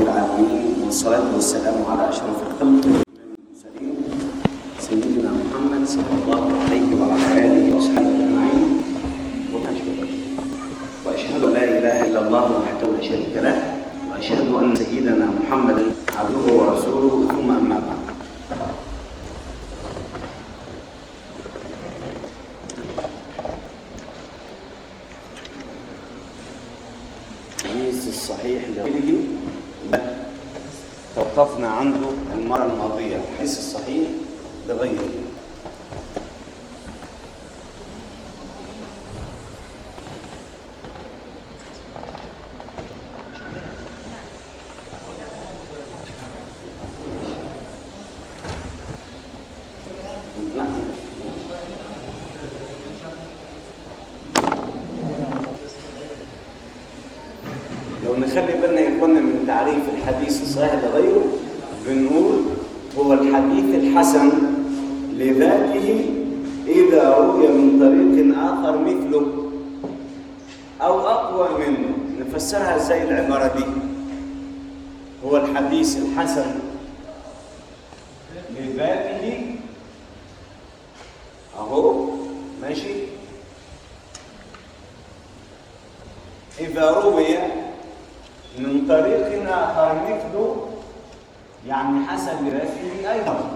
العالمين والصلاة والسلام على أشرف الخلق المرسلين سيدنا محمد صلى الله عليه وعلى آله وصحبه أجمعين وأشهد أن لا إله إلا الله وحده لا شريك له وأشهد أن سيدنا محمدا عبده ورسوله ثم أما بعد الحديث الصحيح لغيره توقفنا عنده المرة الماضية الحديث الصحيح لغيره نعم. لو نخلي بالنا يا اخوانا من تعريف الحديث الصحيح لغيره بنقول هو الحديث الحسن لذاته إذا روي من طريق آخر مثله أو أقوى منه نفسرها زي العبارة دي هو الحديث الحسن لذاته أهو ماشي إذا روي من طريق آخر مثله يعني حسن لذاته أيضا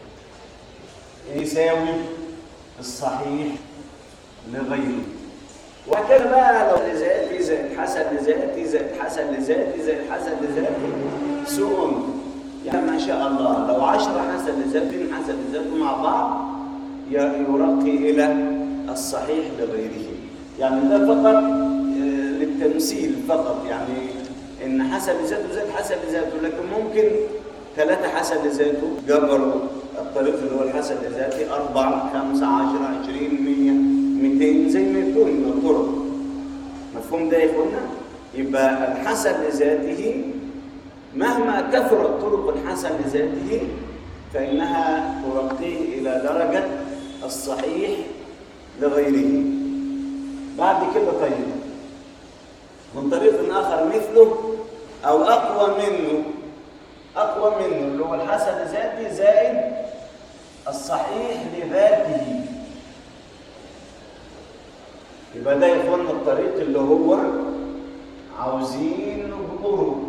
يساوي الصحيح لغيره وهكذا بقى لو لذاتي زائد حسن لذاتي زائد حسن لذاتي زائد حسن لذاتي سوء يعني ما شاء الله لو عشرة حسن لذاتي حسن لذاتي مع بعض يرقي إلى الصحيح لغيره يعني ده فقط آه، للتمثيل فقط يعني ان حسن لذاته زاد حسن لذاته لكن ممكن ثلاثة حسن لذاته جبروا الطريق اللي هو الحسن لذاته أربعة خمسة عشرة عشرين مية ميتين زي ما يكون من الطرق مفهوم ده يا إخوانا؟ يبقى الحسن لذاته مهما كثرت طرق الحسن لذاته فإنها ترقيه إلى درجة الصحيح لغيره بعد كده طيب من طريق آخر مثله أو أقوى منه أقوى منه اللي هو الحسن لذاته زائد الصحيح لذاته يبقى ده يكون الطريق اللي هو عاوزين نجبره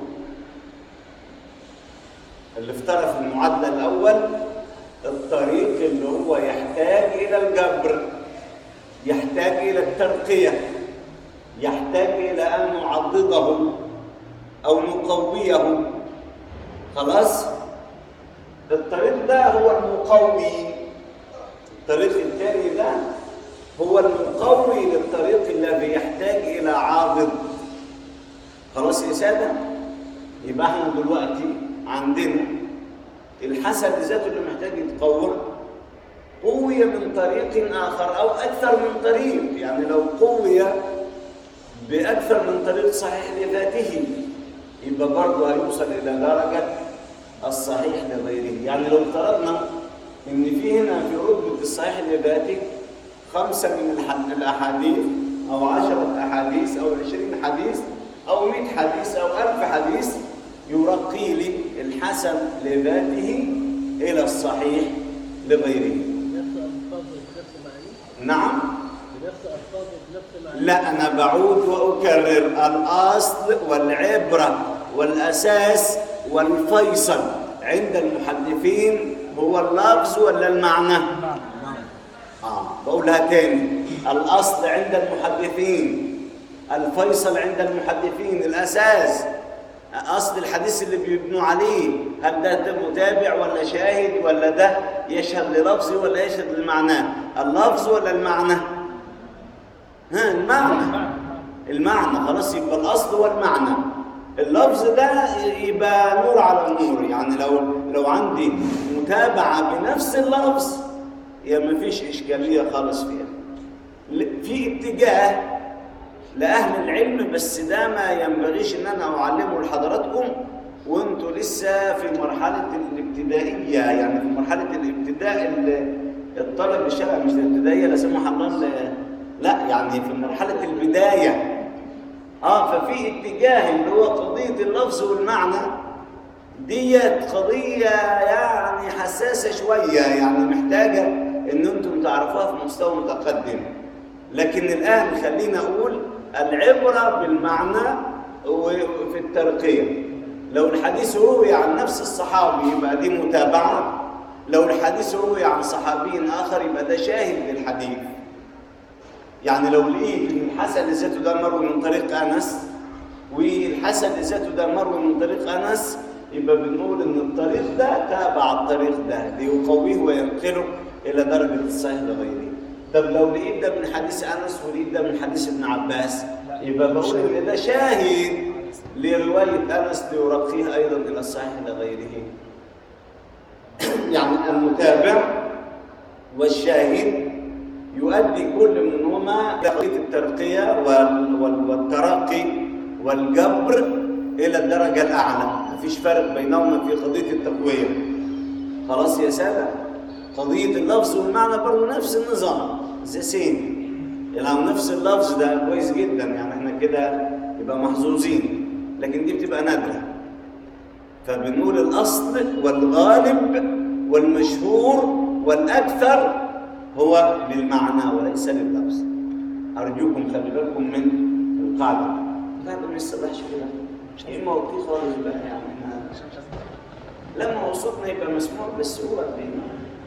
اللي افترى في المعادلة الأول الطريق اللي هو يحتاج إلى الجبر يحتاج إلى الترقية يحتاج إلى أن نعضده أو نقويه خلاص الطريق ده هو المقوي الطريق الثاني ده هو المقوي للطريق الذي يحتاج إلى عاضد خلاص يا سادة يبقى احنا دلوقتي عندنا الحسن ذاته اللي محتاج يتقوى قوي من طريق آخر أو أكثر من طريق يعني لو قوي بأكثر من طريق صحيح لذاته يبقى برضه هيوصل إلى درجة الصحيح لغيره يعني لو افترضنا إن في هنا في رتبة الصحيح لذاته خمسة من الح- الأحاديث أو عشرة أحاديث أو عشرين حديث أو مئة حديث أو ألف حديث يرقي لي الحسن لذاته إلى الصحيح لغيره بنفس ألفاظه بنفس معانيه نعم بنفس ألفاظه بنفس معانيه لا أنا بعود وأكرر الأصل والعبرة والأساس والفيصل عند المحدثين هو اللفظ ولا المعنى؟ آه بقولها تاني الأصل عند المحدثين الفيصل عند المحدثين الأساس أصل الحديث اللي بيبنوا عليه هل ده ده متابع ولا شاهد ولا ده يشهد للفظه ولا يشهد للمعنى اللفظ ولا المعنى ها المعنى المعنى خلاص يبقى الأصل والمعنى اللفظ ده يبقى نور على نور يعني لو لو عندي متابعة بنفس اللفظ يا ما فيش إشكالية خالص فيها ل- في اتجاه لأهل العلم بس ده ما ينبغيش إن أنا أعلمه لحضراتكم وأنتوا لسه في مرحلة الابتدائية يعني في مرحلة الابتداء ال- الطلب الشرعي مش الابتدائية لا سمح الله ال- لا يعني في مرحلة البداية اه ففي اتجاه اللي هو قضية اللفظ والمعنى ديت قضية يعني حساسة شوية يعني محتاجة إن أنتم تعرفوها في مستوى متقدم لكن الآن خلينا أقول العبرة بالمعنى وفي الترقية لو الحديث روي عن نفس الصحابي يبقى دي متابعة لو الحديث روي عن صحابي آخر يبقى ده شاهد للحديث يعني لو لقيت ان الحسن لذاته ده مروي من طريق انس والحسن لذاته ده مروي من طريق انس يبقى بنقول ان الطريق ده تابع الطريق ده ليقويه وينقله الى درجه الصحيح لغيره طب لو لقيت ده من حديث انس ولقيت ده من حديث ابن عباس يبقى بقول ان ده شاهد لروايه انس ليرقيه ايضا الى الصحيح لغيره يعني المتابع والشاهد يؤدي كل منهما قضية الترقية وال- وال- والترقي والجبر إلى الدرجة الأعلى مفيش فرق بينهما في قضية التقوية خلاص يا سادة قضية اللفظ والمعنى برضه نفس النظام زي سين لو نفس اللفظ ده كويس جدا يعني احنا كده يبقى محظوظين لكن دي بتبقى نادرة فبنقول الأصل والغالب والمشهور والأكثر هو بالمعنى وليس لللفظ أرجوكم خلي بالكم من القاعدة القاعدة ما يصلحش كده مش دي موقف خالص بقى يعني إحنا- لما وصلنا يبقى مسموع بالسهولة بينا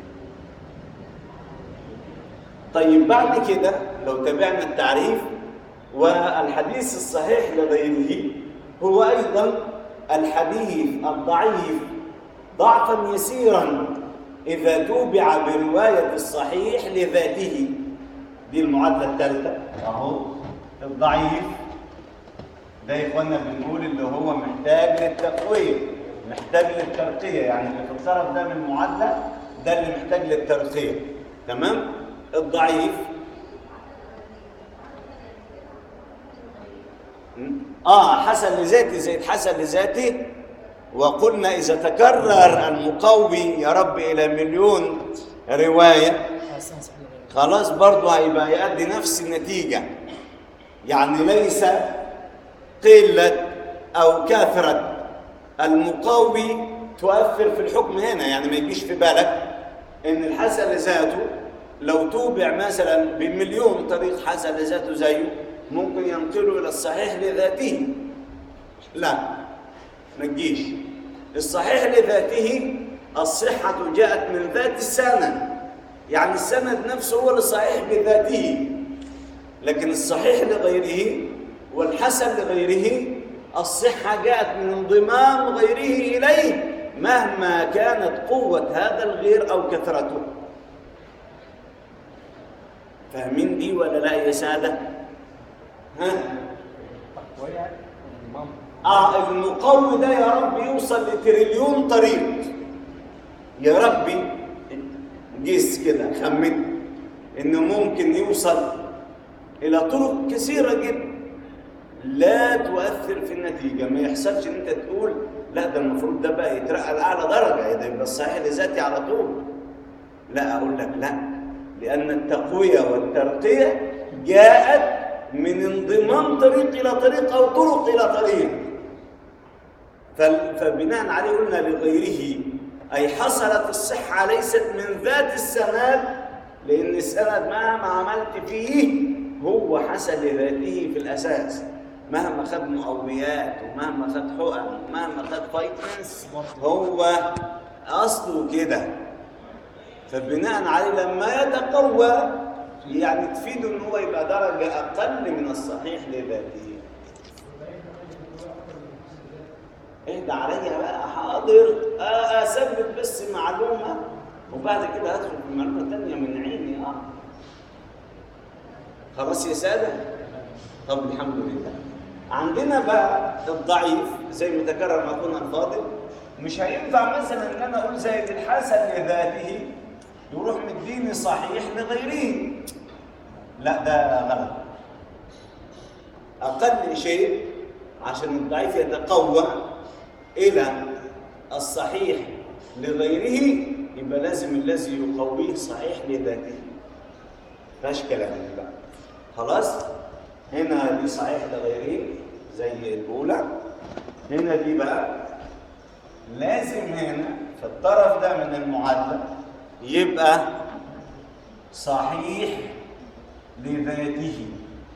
طيب بعد كده لو تابعنا التعريف والحديث الصحيح لغيره هو أيضا الحديث الضعيف ضعفا يسيرا إذا توبع برواية الصحيح لذاته دي المعادلة الثالثة أهو الضعيف ده يا إخوانا بنقول اللي هو محتاج للتقوية محتاج للترقية يعني اللي في الطرف ده من المعادلة ده اللي محتاج للترقية تمام الضعيف اه حسن لذاته زي حسن لذاته وقلنا اذا تكرر المقوي يا رب الى مليون روايه خلاص برضه هيبقى يؤدي نفس النتيجه يعني ليس قله او كثره المقوي تؤثر في الحكم هنا يعني ما يجيش في بالك ان الحسن لذاته لو توبع مثلا بمليون طريق حسن لذاته زيه ممكن ينقله الى الصحيح لذاته لا ما تجيش الصحيح لذاته الصحة جاءت من ذات السند يعني السند نفسه هو الصحيح بذاته لكن الصحيح لغيره والحسن لغيره الصحة جاءت من انضمام غيره إليه مهما كانت قوة هذا الغير أو كثرته فاهمين دي ولا لا يا سادة؟ ها؟ آه المقوي ده يا رب يوصل لتريليون طريق يا ربي جيس كده خمن انه ممكن يوصل الى طرق كثيره جدا لا تؤثر في النتيجه ما يحصلش ان انت تقول لا ده المفروض ده بقى يترقى لاعلى درجه ده يبقى الصحيح لذاتي على طول لا اقول لك لا لان التقويه والترقيه جاءت من انضمام طريق الى طريق او طرق الى طريق فال- فبناء عليه قلنا لغيره أي حصلت الصحة ليست من ذات السند لأن السند مهما عملت فيه هو حسن لذاته في الأساس مهما خد مقويات ومهما خد حقن ومهما خد فايتنس هو أصله كده فبناء عليه لما يتقوى يعني تفيده ان هو يبقى درجة أقل من الصحيح لذاته اهدى عليا بقى حاضر آه، اثبت بس معلومه وبعد كده هدخل في معلومه تانية من عيني اه خلاص يا ساده طب الحمد لله عندنا بقى الضعيف زي ما تكرر ما قلنا الفاضل مش هينفع مثلا ان انا اقول زي الحسن لذاته يروح مديني صحيح لغيره لا ده غلط أقل شيء عشان الضعيف يتقوى إلى الصحيح لغيره يبقى لازم الذي يقويه صحيح لذاته فاش كلام بقى خلاص هنا دي صحيح لغيره زي الأولى هنا دي بقى لازم هنا في الطرف ده من المعادلة يبقى صحيح لذاته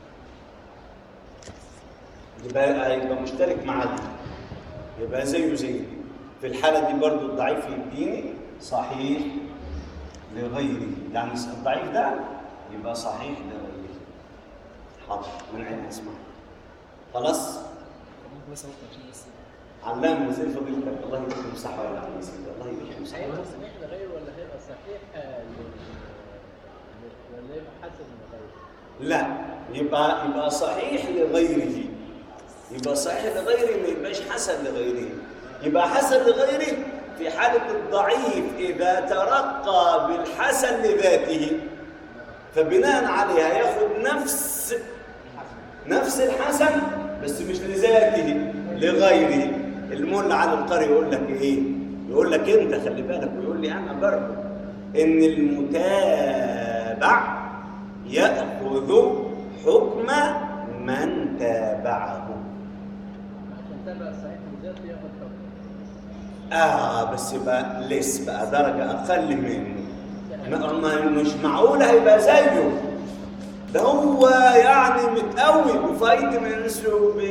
يبقى يبقى مشترك مع دي يبقى زيه زي دي في الحالة دي برضو الضعيف يديني صحيح لغيره يعني الضعيف ده يبقى صحيح لغيره حاضر من عين اسمع خلاص ممكن بس اوقف عشان بس علام زي فضيلتك الله يديكم صحة ولا عافية الله يديكم صحة هيبقى صحيح لغيره ولا هيبقى صحيح آه، ل- ولا يبقى حسن لغيره؟ لا يبقى يبقى صحيح لغيره يبقى صحيح لغيره ما يبقاش حسن لغيره يبقى حسن لغيره في حالة الضعيف إذا ترقى بالحسن لذاته فبناء عليها ياخد نفس نفس الحسن بس مش لذاته لغيره المول على القري يقول لك ايه يقول لك انت خلي بالك ويقول لي انا برضه ان المتابع ياخذ حكم من تابعه عشان تابع الصحيح لذاته ياخد حكم اه بس يبقى لس بقى درجه اقل منه ما ما- مش معقول هيبقى زيه ده هو يعني متقوي بفيتامينز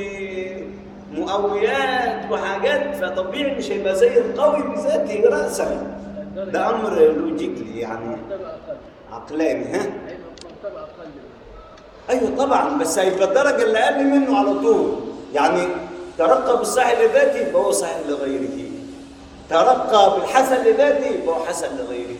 ومقويات وحاجات فطبيعي مش هيبقى زي القوي بذاته راسا ده امر لوجيكلي يعني مرتبة أقل عقلاني ها هيبقى مرتبة أقل منه. ايوه طبعا بس هيبقى الدرجه اللي اقل منه على طول يعني ترقى بالصحيح لذاته يبقى هو صحيح لغيره ترقى بالحسن لذاته يبقى هو حسن لغيره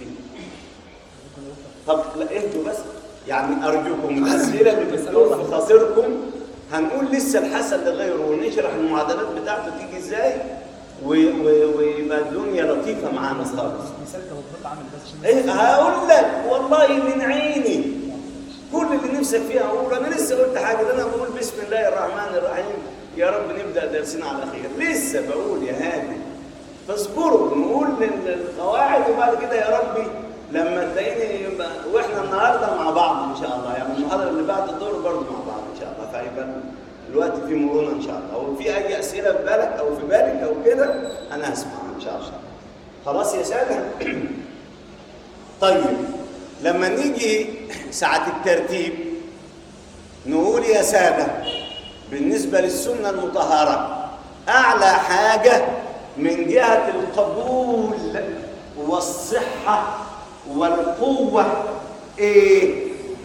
طب لا اهدوا بس يعني ارجوكم الاسئله اللي بتدور في خاطركم هنقول لسه الحسن لغيره ونشرح المعادلات بتاعته تيجي ازاي و- و- ويبقى الدنيا لطيفه معانا خالص مثال توضيح عامل بس عشان ايه هقول لك والله من عيني كل اللي نفسك فيها اقول انا لسه قلت حاجه ده انا بقول بسم الله الرحمن الرحيم يا رب نبدا درسنا على خير لسه بقول يا هادي فاصبروا نقول لل- القواعد وبعد كده يا ربي لما تلاقيني يبقى- واحنا النهارده مع بعض ان شاء الله يعني المحاضره اللي بعد الدور برضه مع بعض ان شاء الله فيبقى الوقت فيه مرونه ان شاء الله او في اي اسئله في بالك او في بالك او كده انا هسمع ان شاء الله خلاص يا ساده طيب لما نيجي ساعة الترتيب نقول يا سادة بالنسبة للسنة المطهرة أعلى حاجة من جهة القبول والصحة والقوة إيه؟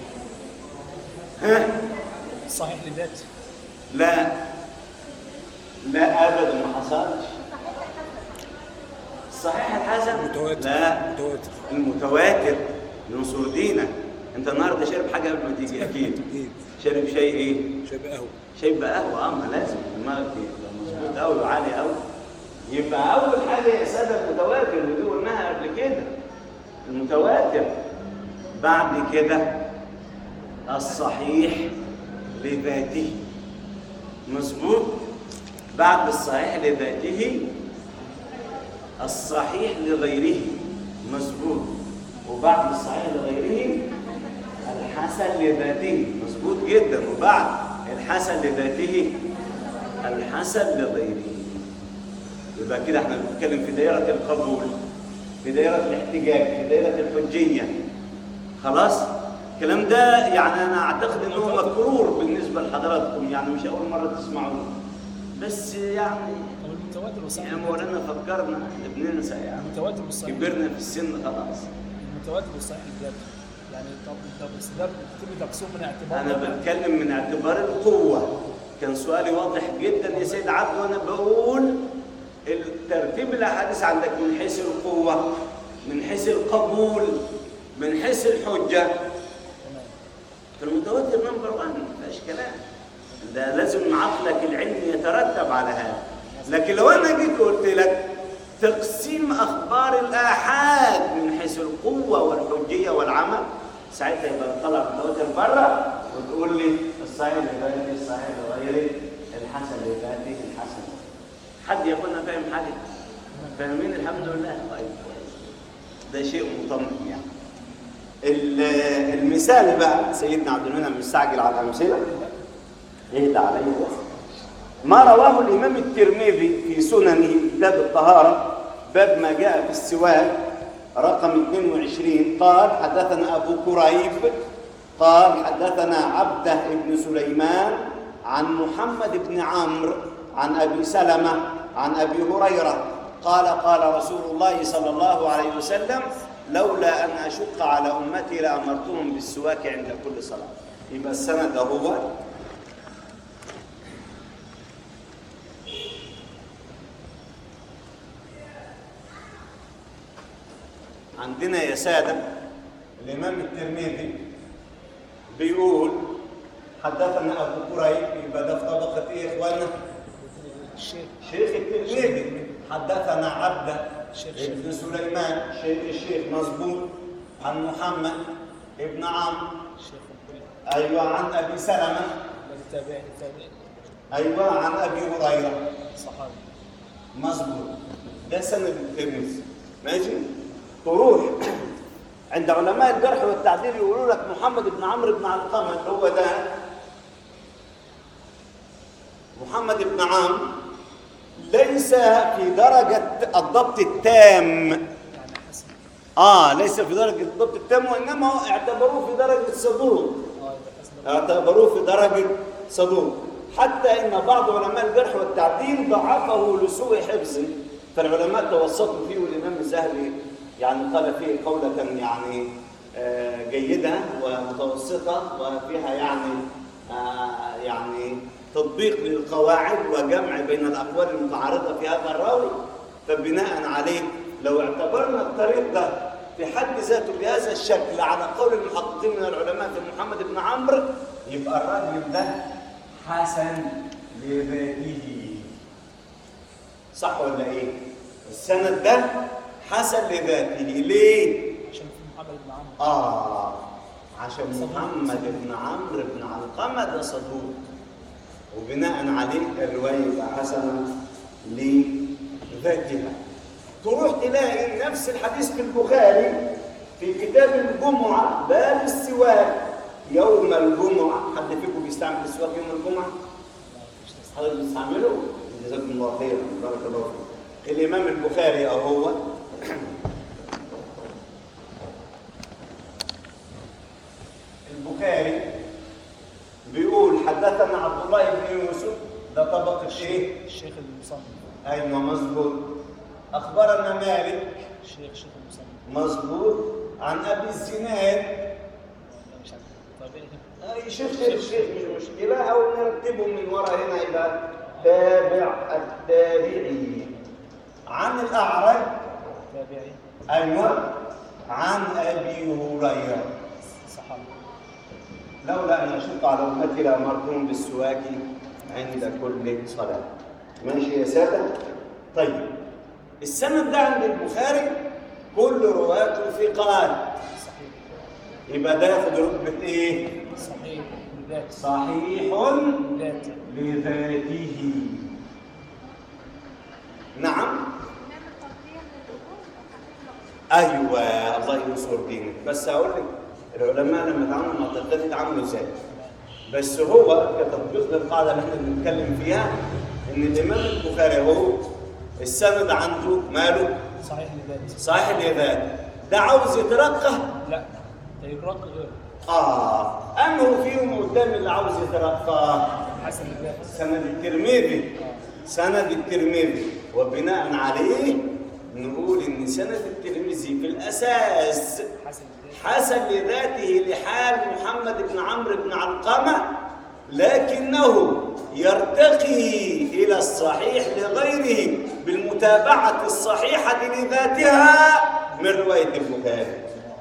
ها؟ صحيح لذاته لا لا أبدا ما حصلش صحيح الحسن؟ متواتر لا متواتر المتواتر ننصر دينك انت النهارده شارب حاجه قبل ما تيجي اكيد اكيد شارب شاي ايه شبه قهوه شاي بقهوه اه ما لازم دماغك يبقى مظبوط قوي وعالي قوي يبقى اول حاجه يا ساده المتواتر ودي قلناها قبل كده المتواتر بعد كده الصحيح لذاته مظبوط بعد الصحيح لذاته الصحيح لغيره مظبوط وبعد الصحيح لغيره الحسن لذاته مظبوط جدا وبعد الحسن لذاته الحسن لغيره يبقى كده احنا بنتكلم في دائرة القبول في دائرة الاحتجاج في دائرة الحجية خلاص الكلام ده يعني انا اعتقد ان هو مكرور بالنسبة لحضراتكم يعني مش اول مرة تسمعوه بس يعني طب المتواتر والصحيح يا مولانا فكرنا احنا بننسى يعني المتواتر والصحيح كبرنا في السن خلاص المتواتر والصحيح لذاته يعني طب طب بس ده بتبقى تقسيم من اعتبار انا بتكلم من اعتبار القوه كان سؤالي واضح جدا يا سيد عبد وانا بقول الترتيب الاحاديث عندك من حيث القوه من حيث القبول من حيث الحجه تمام في المتواتر نمبر 1 ما فيهاش كلام ده لازم عقلك العلمي يترتب على هذا لكن لو انا جيت قلت لك تقسيم اخبار الاحاد من حيث القوه والحجيه والعمل ساعتها يبقى تطلع المتواتر بره وتقول لي الصحيح لذاته الصحيح لغيره الحسن لذاته الحسن حد يقولنا فاهم حاجه فاهمين الحمد لله طيب كويس ده شيء مطمئن يعني ال- المثال بقى سيدنا عبد المنعم مستعجل على الامثله اهدى عليه بس. ما رواه الامام الترمذي في سننه كتاب الطهارة باب ما جاء في السواك رقم 22 قال حدثنا أبو كريب قال حدثنا عبده بن سليمان عن محمد بن عمرو عن أبي سلمة عن أبي هريرة قال قال رسول الله صلى الله عليه وسلم لولا أن أشق على أمتي لأمرتهم بالسواك عند كل صلاة يبقى السند هو عندنا يا سادة الإمام الترمذي بيقول حدثنا أبو كريب يبقى ده في طبقة إيه يا إخوانا؟ الشيخ شيخ الترمذي حدثنا عبده شيخ ابن سليمان شيخ الشيخ مظبوط عن محمد ابن عمرو الشيخ الكل أيوة عن أبي سلمة التابعي التابعي أيوة عن أبي هريرة صحابي مظبوط ده سند الترمذي ماشي تروح عند علماء الجرح والتعديل يقولوا لك محمد بن عمرو بن علقمه اللي هو ده محمد بن عمرو ليس في درجة الضبط التام يعني حسن اه ليس في درجة الضبط التام وإنما اعتبروه في درجة صدوق اه يبقى حسن اعتبروه في درجة صدوق حتى إن بعض علماء الجرح والتعديل ضعفه لسوء حفظه فالعلماء توسطوا فيه والإمام الذهبي يعني قال فيه قولة يعني آه، جيدة ومتوسطة وفيها يعني آه، يعني تطبيق للقواعد وجمع بين الأقوال المتعارضة في هذا الراوي فبناء عليه لو اعتبرنا الطريق ده في حد ذاته بهذا الشكل على قول المحققين من العلماء في محمد بن عمرو يبقى الراجل ده حسن لذاته صح ولا ايه؟ السند ده حسن لذاته ليه؟ عشان في محمد بن عمرو آه عشان محمد بن عمرو بن علقمة ده صدوق وبناء عليه الرواية يبقى حسنة لذاتها تروح تلاقي نفس الحديث في البخاري في كتاب الجمعة باب السواك يوم الجمعة حد فيكم بيستعمل السواك يوم الجمعة؟ حضرتك بتستعمله؟ جزاكم الله خيرا بارك الله فيك الإمام البخاري أهو البخاري بيقول حدثنا عبد الله بن يوسف ده طبقة ايه؟ الشيخ المصنف ايوه مظبوط اخبرنا مالك الشيخ الشيخ المصنف مظبوط عن ابي الزناد لا مش عارف طيب اي شيخ شيخ شيخ مش مشكله او نرتبه من ورا هنا يبقى تابع التابعي عن الاعرج تابعي ايوه عن ابي هريره صحابي لولا أن أشق على أمتي لأمرتهم بالسواك عند كل صلاة ماشي يا سادة؟ طيب السند ده عند البخاري كل رواته ثقات صحيح يبقى ده ياخد رتبة إيه؟ صحيح لذات صحيح ذات لذاته نعم ايوه الله ينصر دينك بس هقول لك العلماء لما يتعاملوا مع الطريقه دي يتعاملوا ازاي بس هو كتطبيق للقاعده اللي احنا بنتكلم فيها ان الامام البخاري هو السند عنده ماله صحيح لذات صحيح اليذات ده عاوز يترقى لا ده يقرأ غير اه انه فيهم قدام اللي عاوز يترقى حسن لذات سند الترمذي سند الترمذي وبناء عليه نقول ان سند الترمذي في الاساس حسن لذات حسن لذاته لحال محمد بن عمرو بن علقمه لكنه يرتقي الى الصحيح لغيره بالمتابعه الصحيحه لذاتها من روايه البخاري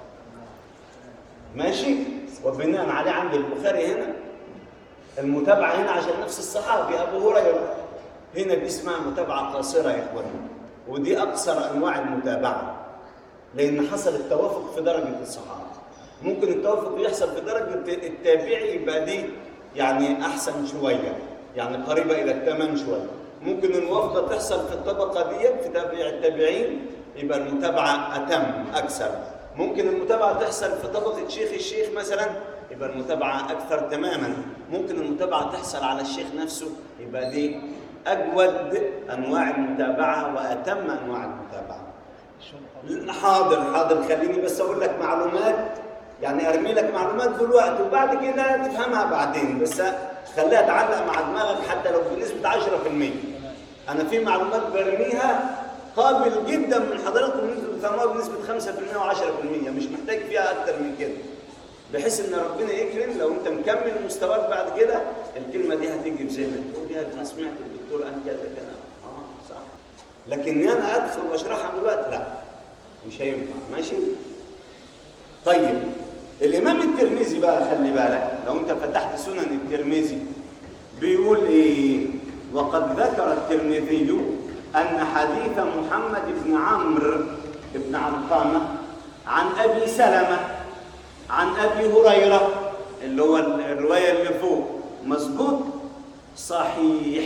ماشي وبناء عليه عند البخاري هنا المتابعة هنا عشان نفس الصحابي أبو هريرة هنا دي اسمها متابعة قاصرة يا إخواني ودي أقصر أنواع المتابعة لأن حصل التوافق في درجة الصحابة ممكن التوافق يحصل في درجة التابعي يبقى دي يعني أحسن شوية يعني قريبة إلى التمام شوية ممكن الموافقة تحصل في الطبقة ديت في تابع التابعين يبقى المتابعة أتم أكثر ممكن المتابعة تحصل في طبقة شيخ الشيخ مثلا يبقى المتابعة أكثر تماما ممكن المتابعة تحصل على الشيخ نفسه يبقى دي اجود انواع المتابعه واتم انواع المتابعه الشغل خالص. حاضر حاضر خليني بس اقول لك معلومات يعني ارمي لك معلومات دلوقتي وبعد كده تفهمها بعدين بس خليها تعلق مع دماغك حتى لو بنسبه 10% انا في معلومات برميها قابل جدا من حضراتكم ان انتم تفهموها بنسبه 5% و10% مش محتاج فيها اكتر من كده بحيث ان ربنا يكرم لو انت مكمل مستواك بعد كده الكلمه دي هتيجي بذهنك تقول يا انا سمعت الدكتور قال كذا كذا اه صح لكن انا ادخل واشرحها دلوقتي لا مش هينفع ماشي طيب الامام الترمذي بقى خلي بالك لو انت فتحت سنن الترمذي بيقول ايه وقد ذكر الترمذي ان حديث محمد بن عمرو بن علقمه عن ابي سلمه عن ابي هريره اللي هو الروايه اللي فوق مظبوط صحيح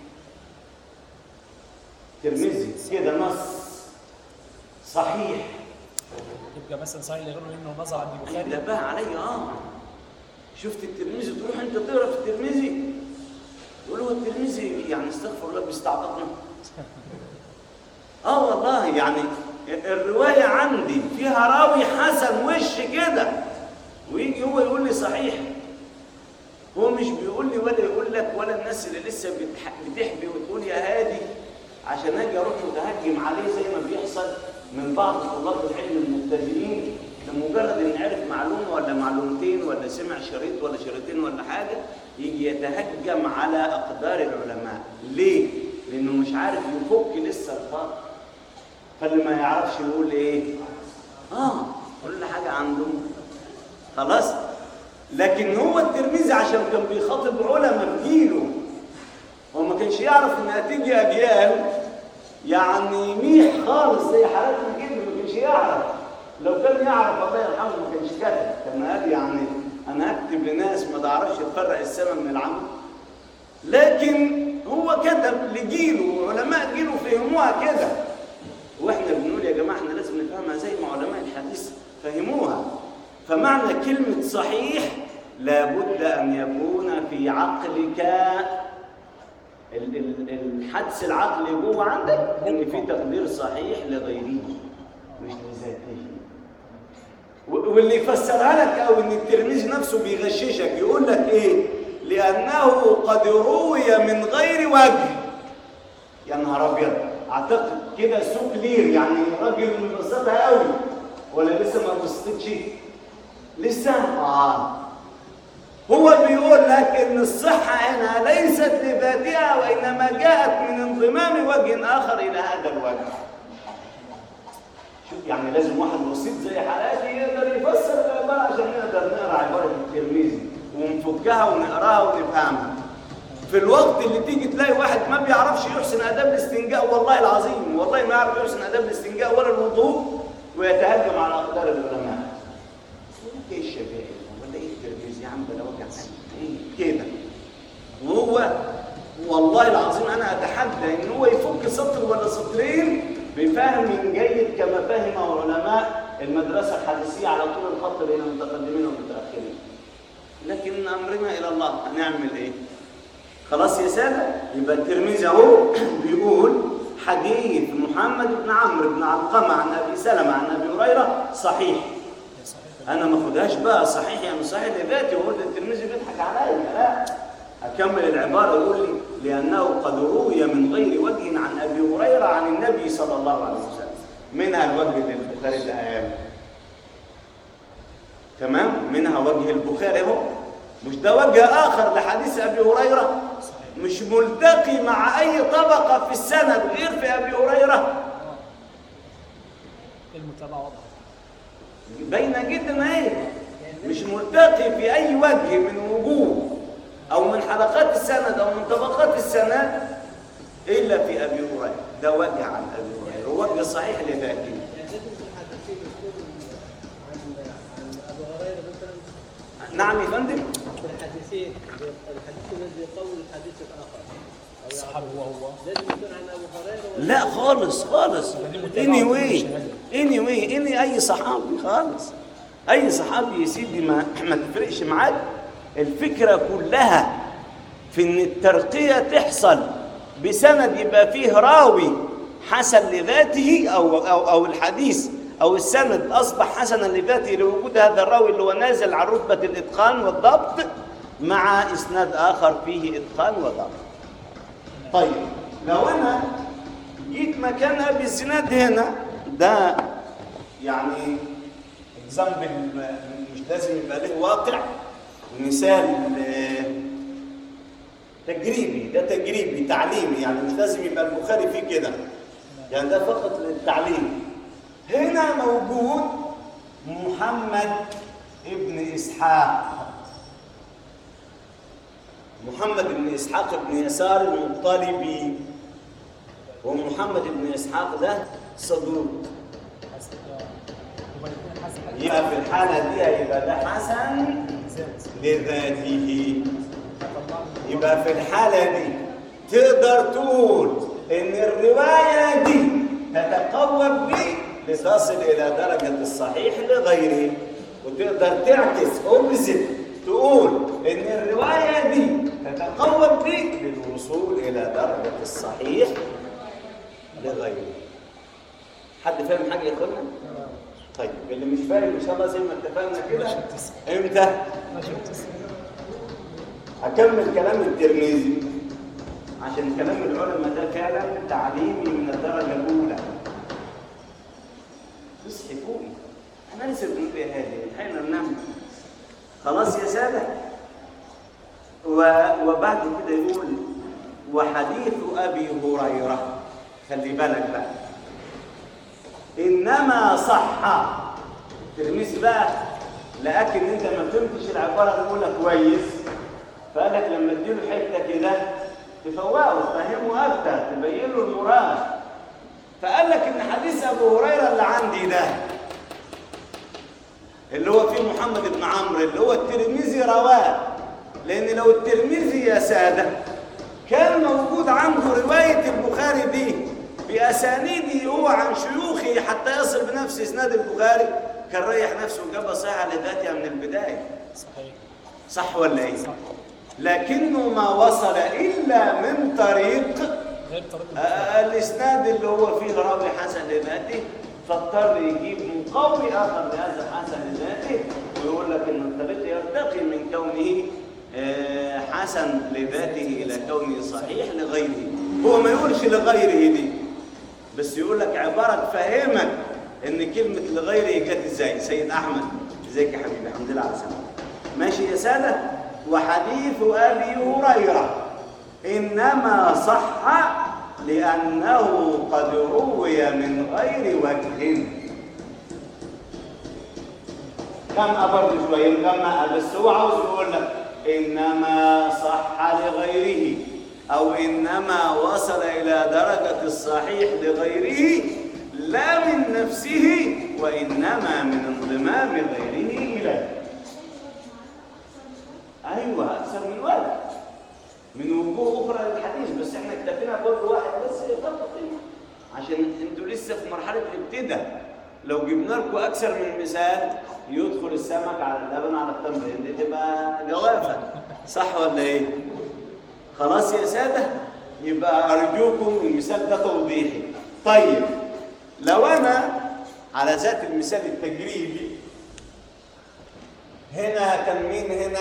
ترمذي كده نص صحيح يبقى مثلا صحيح اللي يقولوا انه نظر عند البخاري ده بقى عليا اه شفت الترمذي تروح انت تقرا في الترمذي يقول هو الترمذي يعني استغفر الله بيستعبطنا اه والله يعني الروايه عندي فيها راوي حسن وش كده ويجي هو يقول لي صحيح هو مش بيقول لي ولا يقول لك ولا الناس اللي لسه بتح- بتحبي وتقول يا هادي عشان اجي اروح متهجم عليه زي ما بيحصل من بعض طلاب العلم المبتدئين لمجرد ان عرف معلومه ولا معلومتين ولا سمع شريط ولا شريطين ولا حاجه يجي يتهجم على اقدار العلماء ليه؟ لانه مش عارف يفك لسه الخط فاللي ما يعرفش يقول ايه؟ اه كل حاجه عنده خلاص لكن هو الترمذي عشان كان بيخاطب علماء في جيله هو ما كانش يعرف ان هتيجي اجيال يعني ميح خالص زي حالاتنا كده ما كانش يعرف لو كان يعرف الله يرحمه ما كانش كتب كان قال يعني انا هكتب لناس ما تعرفش تفرق السماء من العمل لكن هو كتب لجيله وعلماء جيله فهموها كده واحنا بنقول يا جماعه احنا لازم نفهمها زي ما علماء الحديث فهموها فمعنى كلمه صحيح لابد ان يكون في عقلك ال- ال- الحدس العقلي جوه عندك ان في تقدير صحيح لغيره مش لذاته و- واللي يفسرها لك او ان الترمذي نفسه بيغششك يقول لك ايه لانه قد روي من غير وجه يا نهار ابيض اعتقد كده سوق لير يعني راجل مبسطها قوي ولا لسه ما بسطتش لسه اه هو بيقول لك ان الصحه هنا ليست لذاتها وانما جاءت من انضمام وجه اخر الى هذا الوجه شوف يعني لازم واحد بسيط زي حالاتي يقدر يفسر العباره عشان نقدر نقرا عباره الترمذي ونفكها ونقراها ونفهمها في الوقت اللي تيجي تلاقي واحد ما بيعرفش يحسن اداب الاستنجاء والله العظيم والله ما يعرف يحسن اداب الاستنجاء ولا الوضوء ويتهجم على اقدار العلماء ايه الشافعي ولا ايه الترمذي يا عم بلا وجع قلب. ايه كده وهو والله العظيم انا اتحدى ان هو يفك سطر ولا سطرين بفهم جيد كما فهم علماء المدرسه الحديثيه على طول الخط بين المتقدمين والمتاخرين لكن امرنا الى الله هنعمل ايه خلاص يا ساده يبقى الترمذي اهو بيقول حديث محمد بن عمرو بن علقمه عن ابي سلمه عن ابي هريره صحيح صحيح انا ما اخدهاش بقى صحيح يعني صحيح لذاتي واقول الترمذي بيضحك عليا لا اكمل العباره يقول لي لانه قد روي من غير وجه عن ابي هريره عن النبي صلى الله عليه وسلم منها الوجه اللي البخاري ده قال تمام منها وجه البخاري اهو مش ده وجه اخر لحديث ابي هريره مش ملتقي مع اي طبقه في السند غير في ابي هريره المتابعه واضحه باينه جدا اهي مش ملتقي في اي وجه من وجوه او من حلقات السند او من طبقات السند الا في ابي هريره ده وجه عن ابي هريره وجه صحيح لذاته يعني لازم يكون حديثين يكون عن عن ابو هريره مثلا نعم يا فندم الحديثين الحديث الذي يقوي الحديث الاخر أو الصحابي هو هو لازم يكون عن ابو هريره ولا لا خالص خالص دي متابعة اني وكل واي شهادة. اني واي اني اي صحابي خالص اي صحابي يا سيدي ما ما تفرقش معاك الفكره كلها في ان الترقيه تحصل بسند يبقى فيه راوي حسن لذاته او او او الحديث او السند اصبح حسنا لذاته لوجود هذا الراوي اللي هو نازل عن رتبه الاتقان والضبط مع اسناد اخر فيه اتقان وضبط. طيب لو انا جيت مكان ابي الزناد هنا ده يعني اكزامبل مش لازم يبقى له واقع مثال آه، تجريبي ده تجريبي تعليمي يعني مش لازم يبقى البخاري فيه كده يعني ده فقط للتعليم هنا موجود محمد ابن اسحاق محمد بن اسحاق بن يسار المطلبي ومحمد بن اسحاق ده صدوق حسن يبقى الاثنين حسن حاجة يبقى في الحاله دي هيبقى ده حسن زاد لذاته فطلع يبقى في الحالة دي تقدر تقول إن الرواية دي تتقوى به لتصل إلى درجة الصحيح لغيره وتقدر تعكس أوبزيت تقول إن الرواية دي تتقوى به للوصول إلى درجة الصحيح لغيره حد فاهم حاجة يا إخوانا؟ طيب اللي مش فاهم إن شاء الله زي ما اتفقنا كده إمتى؟ ماشي بتسلم أكمل كلام الترمذي عشان كلام العلماء ده فعلا تعليمي من الدرجة الأولى اصحي فوقي احنا لسه بنقول يا هادي الحين ننام خلاص يا سادة و- وبعد كده يقول وحديث أبي هريرة خلي بالك بقى إنما صح الترمذي بقى لكن انت ما فهمتش العباره الاولى كويس فقال لك لما تديله حته كده تفوقه تفهمه اكتر تبين له المراد فقال لك ان حديث ابو هريره اللي عندي ده اللي هو فيه محمد بن عمرو اللي هو الترمذي رواه لان لو الترمذي يا ساده كان موجود عنده روايه البخاري دي باسانيده هو عن شيوخه حتى يصل بنفس اسناد البخاري كان ريح نفسه وجابها صحيحه لذاتها من البدايه صحيح صح ولا ايه صح لكنه ما وصل الا من طريق غير طريقة البخاري. آه، الاسناد اللي هو فيه راوي حسن لذاته فاضطر يجيب مقوي اخر لهذا الحسن لذاته ويقول لك ان الطريق يرتقي من كونه آه، حسن لذاته الى كونه صحيح لغيره هو ما يقولش لغيره دي بس يقول لك عباره تفهمك ان كلمه لغيره جت ازاي سيد احمد ازيك يا حبيبي الحمد لله على السلامه ماشي يا ساده وحديث ابي هريره إنما صح لأنه قد روي من غير وجه كم برضه شوية كم بس هو عاوز يقول لك إنما صح لغيره أو إنما وصل إلى درجة الصحيح لغيره لا من نفسه وإنما من انضمام غيره إليه أيوة أكثر من وجه من وجوه اخرى للحديث بس احنا اكتفينا بوجه واحد بس فقط عشان انتوا لسه في مرحله الابتداء لو جبنا لكم اكثر من مثال يدخل السمك على اللبن على التمر دي تبقى جوافه صح ولا ايه؟ خلاص يا ساده يبقى ارجوكم المثال ده توضيحي طيب لو انا على ذات المثال التجريبي هنا كان مين هنا؟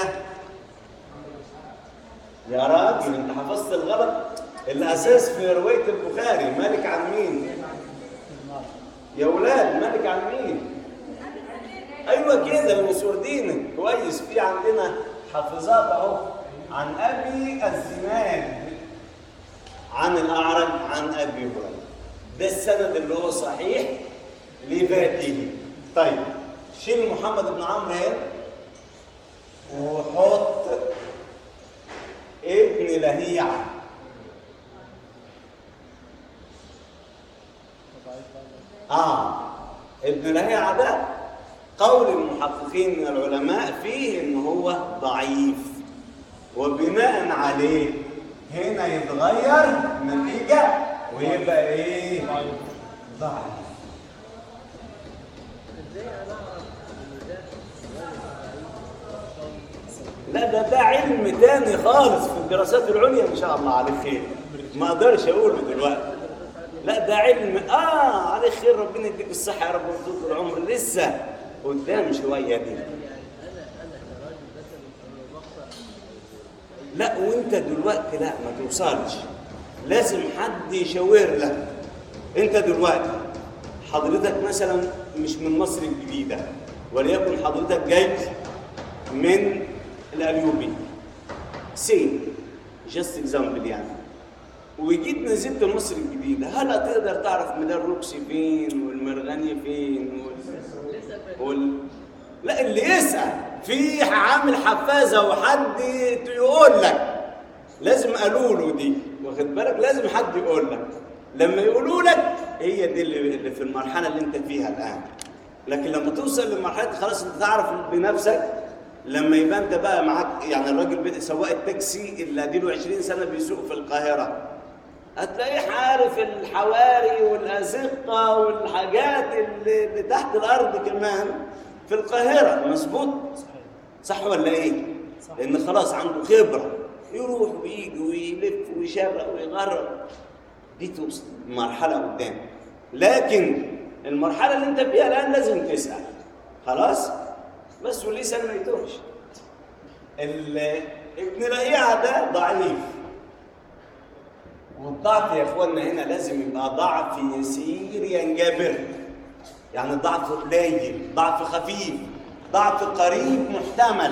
يا راجل انت حفظت الغلط الاساس في روايه البخاري مالك عن مين يا اولاد مالك عن مين ايوه كده من سردينك كويس في عندنا حافظات اهو عن ابي الزناد عن الاعرج عن ابي هريره ده السند اللي هو صحيح لذاته طيب شيل محمد بن عمرو هنا وحط ابن لهيعة اه ابن لهيعة ده قول المحققين من العلماء فيه ان هو ضعيف وبناء عليه هنا يتغير نتيجة ويبقى ايه ضعيف ازاي انا اعرف ان ده لا ده ده علم تاني خالص في الدراسات العليا ان شاء الله على خير ما اقدرش اقوله دلوقتي لا ده علم اه عليه خير ربنا يديك الصحه يا رب وطول العمر لسه قدام شويه دي انا انا كراجل مثلا انا بقرا لا وانت دلوقتي لا ما توصلش لازم حد يشاور لك انت دلوقتي حضرتك مثلا مش من مصر الجديده وليكن حضرتك جاي من الأليوبي سين جاست اكزامبل يعني وجيت نزلت مصر الجديده هل هتقدر تعرف ميدان روكسي فين والمرغني فين وال... وال... لا اللي يسأل في عامل حفازة وحد يقول لك لازم قالوا له دي واخد بالك لازم حد يقول لك لما يقولوا لك هي دي اللي اللي في المرحلة اللي انت فيها الآن لكن لما توصل لمرحلة خلاص انت تعرف بنفسك لما يبقى انت بقى معاك يعني الراجل بدأ سواق التاكسي اللي اديله 20 سنة بيسوق في القاهرة هتلاقيه عارف الحواري والأزقة والحاجات اللي, اللي تحت الأرض كمان في القاهرة مظبوط صحيح صح ولا إيه؟ صح. لأن خلاص عنده خبرة يروح ويجي ويلف ويشرق ويغرق دي توصل مرحلة قدام لكن المرحلة اللي أنت فيها الآن لازم تسأل خلاص؟ بس واللي يسأل ما يتوهش ال- ابن رقيعة ده ضعيف والضعف يا اخوانا هنا لازم يبقى ضعف يسير ينجبر يعني ضعف قليل ضعف خفيف ضعف قريب محتمل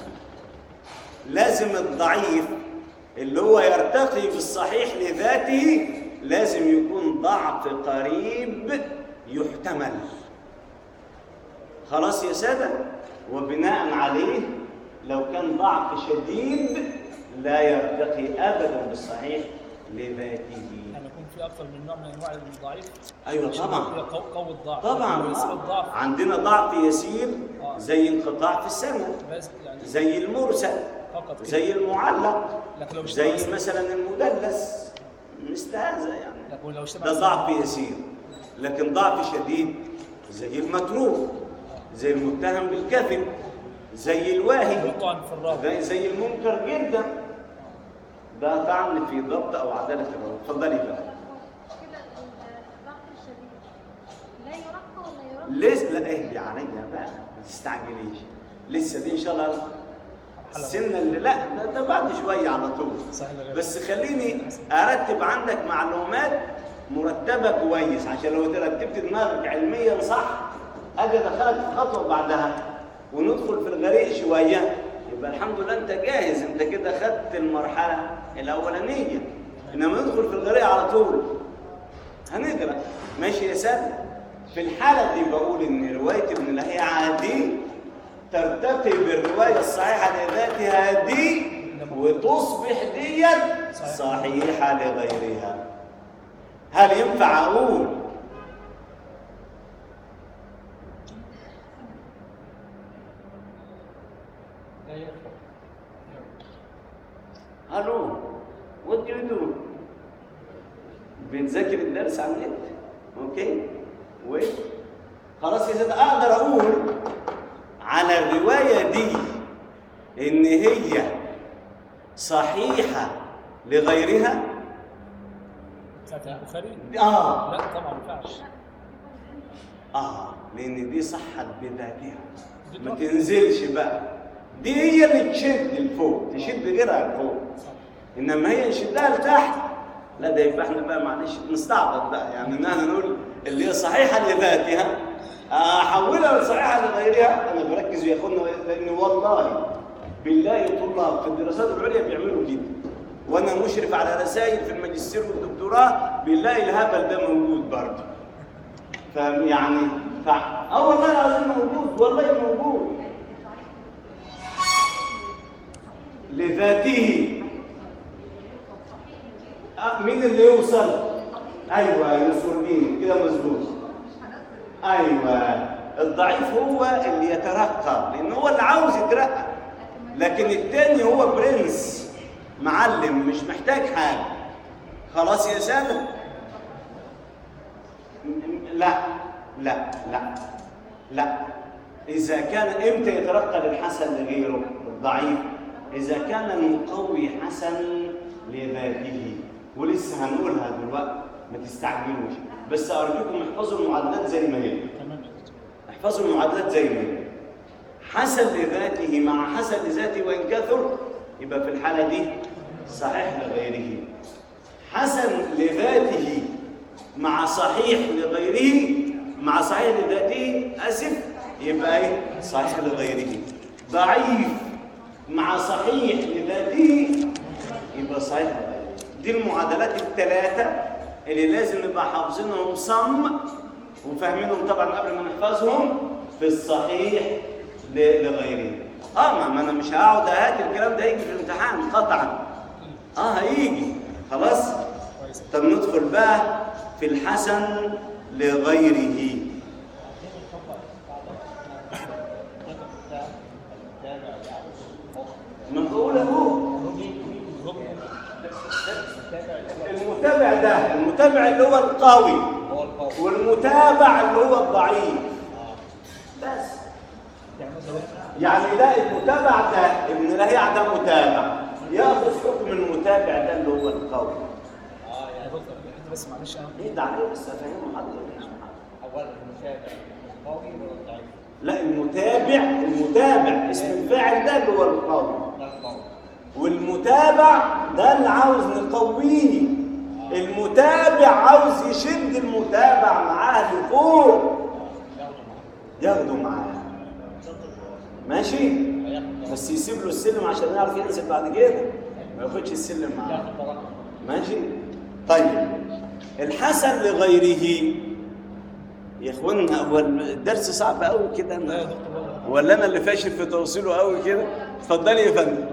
لازم الضعيف اللي هو يرتقي بالصحيح لذاته لازم يكون ضعف قريب يحتمل خلاص يا سادة وبناء عليه لو كان ضعف شديد لا يرتقي أبدا بالصحيح لذاته يعني يكون في اكثر من نوع من انواع الضعيف أيوة عشان طبعا. يبقى قو- قوي الضعف طبعا لكن لو يصير آه. الضعف عندنا ضعف يسير آه. زي انقطاع في السمع بس يعني زي المرسل فقط كده. زي المعلق لكن لو زي اشتغل مثلا المدلس مثل هذا يعني لكن لو اشتغل ده ضعف يسير لكن ضعف شديد زي المتروك زي المتهم بالكذب زي الواهي يطعن في الرابع زي زي المنكر جدا ده طعن في ضبط او عداله الرجل اتفضلي بقى كده الضغط الشديد لا يرقى ولا يرقى لسه لا اهدي عليا بقى ما تستعجليش لسه دي ان شاء الله السنه اللي لا ده, ده بعد شويه على طول صحيح ده غير. بس خليني ارتب عندك معلومات مرتبه كويس عشان لو ترتبت دماغك علميا صح اجي ادخلك في خطوه بعدها وندخل في الغريق شويه يبقى الحمد لله انت جاهز انت كده خدت المرحله الاولانيه انما ندخل في الغريق على طول هنقرا ماشي يا سادة في الحالة دي بقول إن رواية ابن لهيعة دي ترتقي بالرواية الصحيحة لذاتها دي وتصبح ديت صحيحة لغيرها هل ينفع أقول لا ينفع هلو what do you do بنذاكر الدرس على النت اوكي و خلاص يا سيدي اقدر اقول على الروايه دي ان هي صحيحه لغيرها بتاعت البخاري اه لا طبعا ما ينفعش اه لان دي صحت بذاتها ما تنزلش بقى دي هي اللي تشد لفوق تشد غيرها لفوق صح. انما هي نشدها لتحت لا ده يبقى احنا بقى معلش نستعبط بقى يعني ان احنا نقول اللي هي صحيحه لذاتها احولها لصحيحه لغيرها انا بركز يا اخوانا لان والله بالله طلاب في الدراسات العليا بيعملوا كده وانا مشرف على رسائل في الماجستير والدكتوراه بالله الهبل ده موجود برضه فيعني ف... اه والله العظيم موجود والله موجود لذاته آه، مين اللي يوصل؟ ايوه يوصل كده مظبوط ايوه الضعيف هو اللي يترقى لان هو اللي عاوز يترقى لكن التاني هو برنس معلم مش محتاج حاجه خلاص يا ساده م- م- لا لا لا لا إذا كان إمتى يترقى للحسن لغيره الضعيف إذا كان المقوي حسن لذاته ولسه هنقولها دلوقتي ما تستعجلوش بس ارجوكم احفظوا المعادلات زي ما هي تمام يا دكتور احفظوا المعادلات زي ما هي حسن لذاته مع حسن لذاته وان كثر يبقى في الحاله دي صحيح لغيره حسن لذاته مع صحيح لغيره مع صحيح لذاته اسف يبقى ايه صحيح لغيره ضعيف مع صحيح لذاته يبقى صحيح لغيره دي المعادلات الثلاثه اللي لازم نبقى حافظينهم صم وفاهمينهم طبعا قبل ما نحفظهم في الصحيح ل- لغيره اه ما ما انا مش هقعد اهات الكلام ده يجي في الامتحان قطعا اه هيجي خلاص كويس طب ندخل بقى في الحسن لغيره مقولة هو المتابع ده المتابع اللي هو القوي هو القول والمتابع اللي هو الضعيف بس يعني مثلا يعني ده المتابع ده ابن لهيع ده متابع ياخذ حكم المتابع ده اللي هو القوي اه يا يعني دكتور انت بس معلش انا ايه ده عليه بس افهمه حضرتك اولا المتابع القوي ولا الضعيف؟ لا المتابع المتابع اسم الفاعل ده اللي هو القوي ده القوي والمتابع ده اللي عاوز نقويه المتابع عاوز يشد المتابع معاه لفوق ياخده معاه ياخده معاه ماشي هياخد بس يسيب له السلم عشان يعرف ينزل بعد كده ما ياخدش السلم معاه ياخد بركه ماشي طيب الحسن لغيره يا اخوانا هو الدرس صعب قوي كده لا يا أنا- دكتور والله. ولا انا اللي فاشل في توصيله قوي كده اتفضلي يا فندم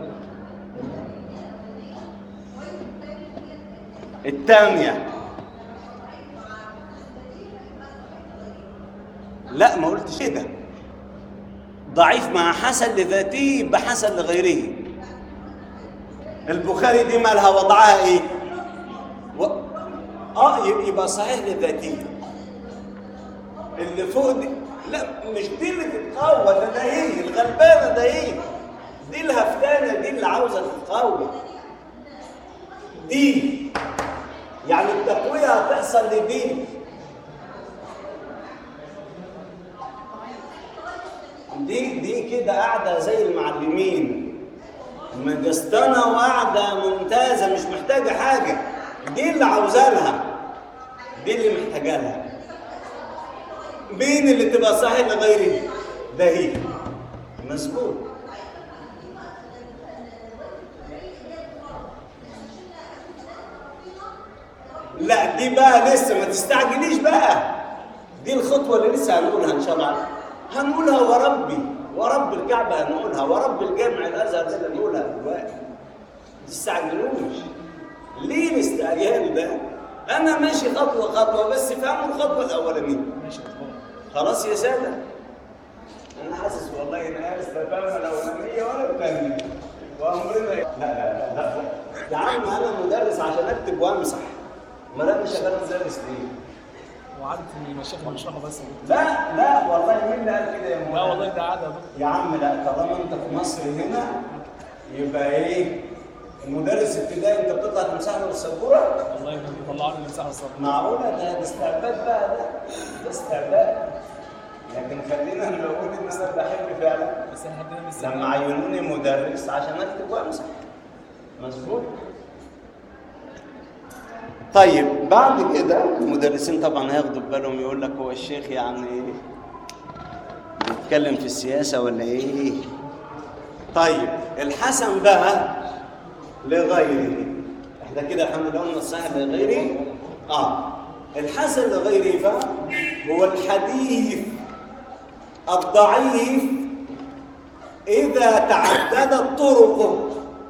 الثانية لا ما قلتش كده ضعيف مع حسن لذاته يبقى حسن لغيره البخاري دي مالها وضعها ايه و... اه ي- يبقى صحيح لذاته اللي فوق دي لا مش دي اللي تتقوى ده ده هي الغلبانه ده هي دي الهفتانه دي اللي عاوزه تتقوى دي يعني التقويه هتحصل لدي دي دي كده قاعده زي المعلمين مجستنه وقاعده ممتازه مش محتاجه حاجه دي اللي عاوزاه لها دي اللي محتاجه لها مين اللي تبقى صحيح لغيره ده هي مظبوط لا دي بقى لسه ما تستعجليش بقى دي الخطوه اللي لسه هنقولها ان شاء الله هنقولها وربي ورب الكعبه هنقولها ورب الجامع الازهر ده اللي هنقولها دلوقتي ما تستعجلوش ليه الاستعجال ده انا ماشي خطوه خطوه بس فهموا الخطوه الاولانيه ماشي يا دكتور خلاص يا سادة أنا حاسس والله إن أنا استفهمنا الأولانية ولا الثانية وأمرنا لا لا لا لا يا عم أنا مدرس عشان أكتب وأمسح ما أنا شغال مدرس ليه؟ وعادة ان المشايخ بيشرحوا بس يا دكتور. لا لا والله مين اللي قال كده يا لا مولانا؟ والله ده عادة يا دكتور يا عم لا طالما أنت في مصر هنا يبقى إيه؟ المدرس ابتدائي أنت بتطلع تمسح له السبورة والله ده بيطلعوا لي مساحة الصبر معقولة ده ده استعباد بقى ده ده استعباد لكن خلينا نقول إن أنا بحب فعلا بس احنا عندنا لسه لما عينوني مدرس عشان اكتب وامسح مظبوط طيب بعد كده المدرسين طبعا هياخدوا بالهم يقول لك هو الشيخ يعني بيتكلم في السياسه ولا ايه طيب الحسن بقى لغيره احنا كده الحمد لله قلنا الصحيح لغيره اه الحسن لغيره بقى هو الحديث الضعيف إذا تعددت طرقه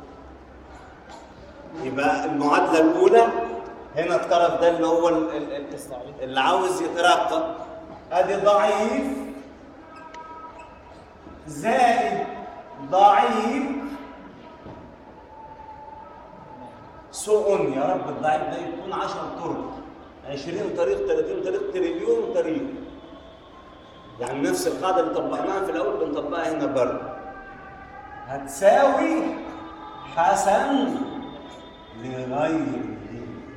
يبقى المعادلة الأولى هنا الطرف ده اللي هو ال- ال- ال- اللي عاوز يترقى أدي ضعيف زائد ضعيف سوء يا رب الضعيف ده يكون 10 طرق 20 طريق 30 طريق تريليون طريق يعني نفس القاعدة اللي طبقناها في الأول بنطبقها هنا برضه هتساوي حسن لغيره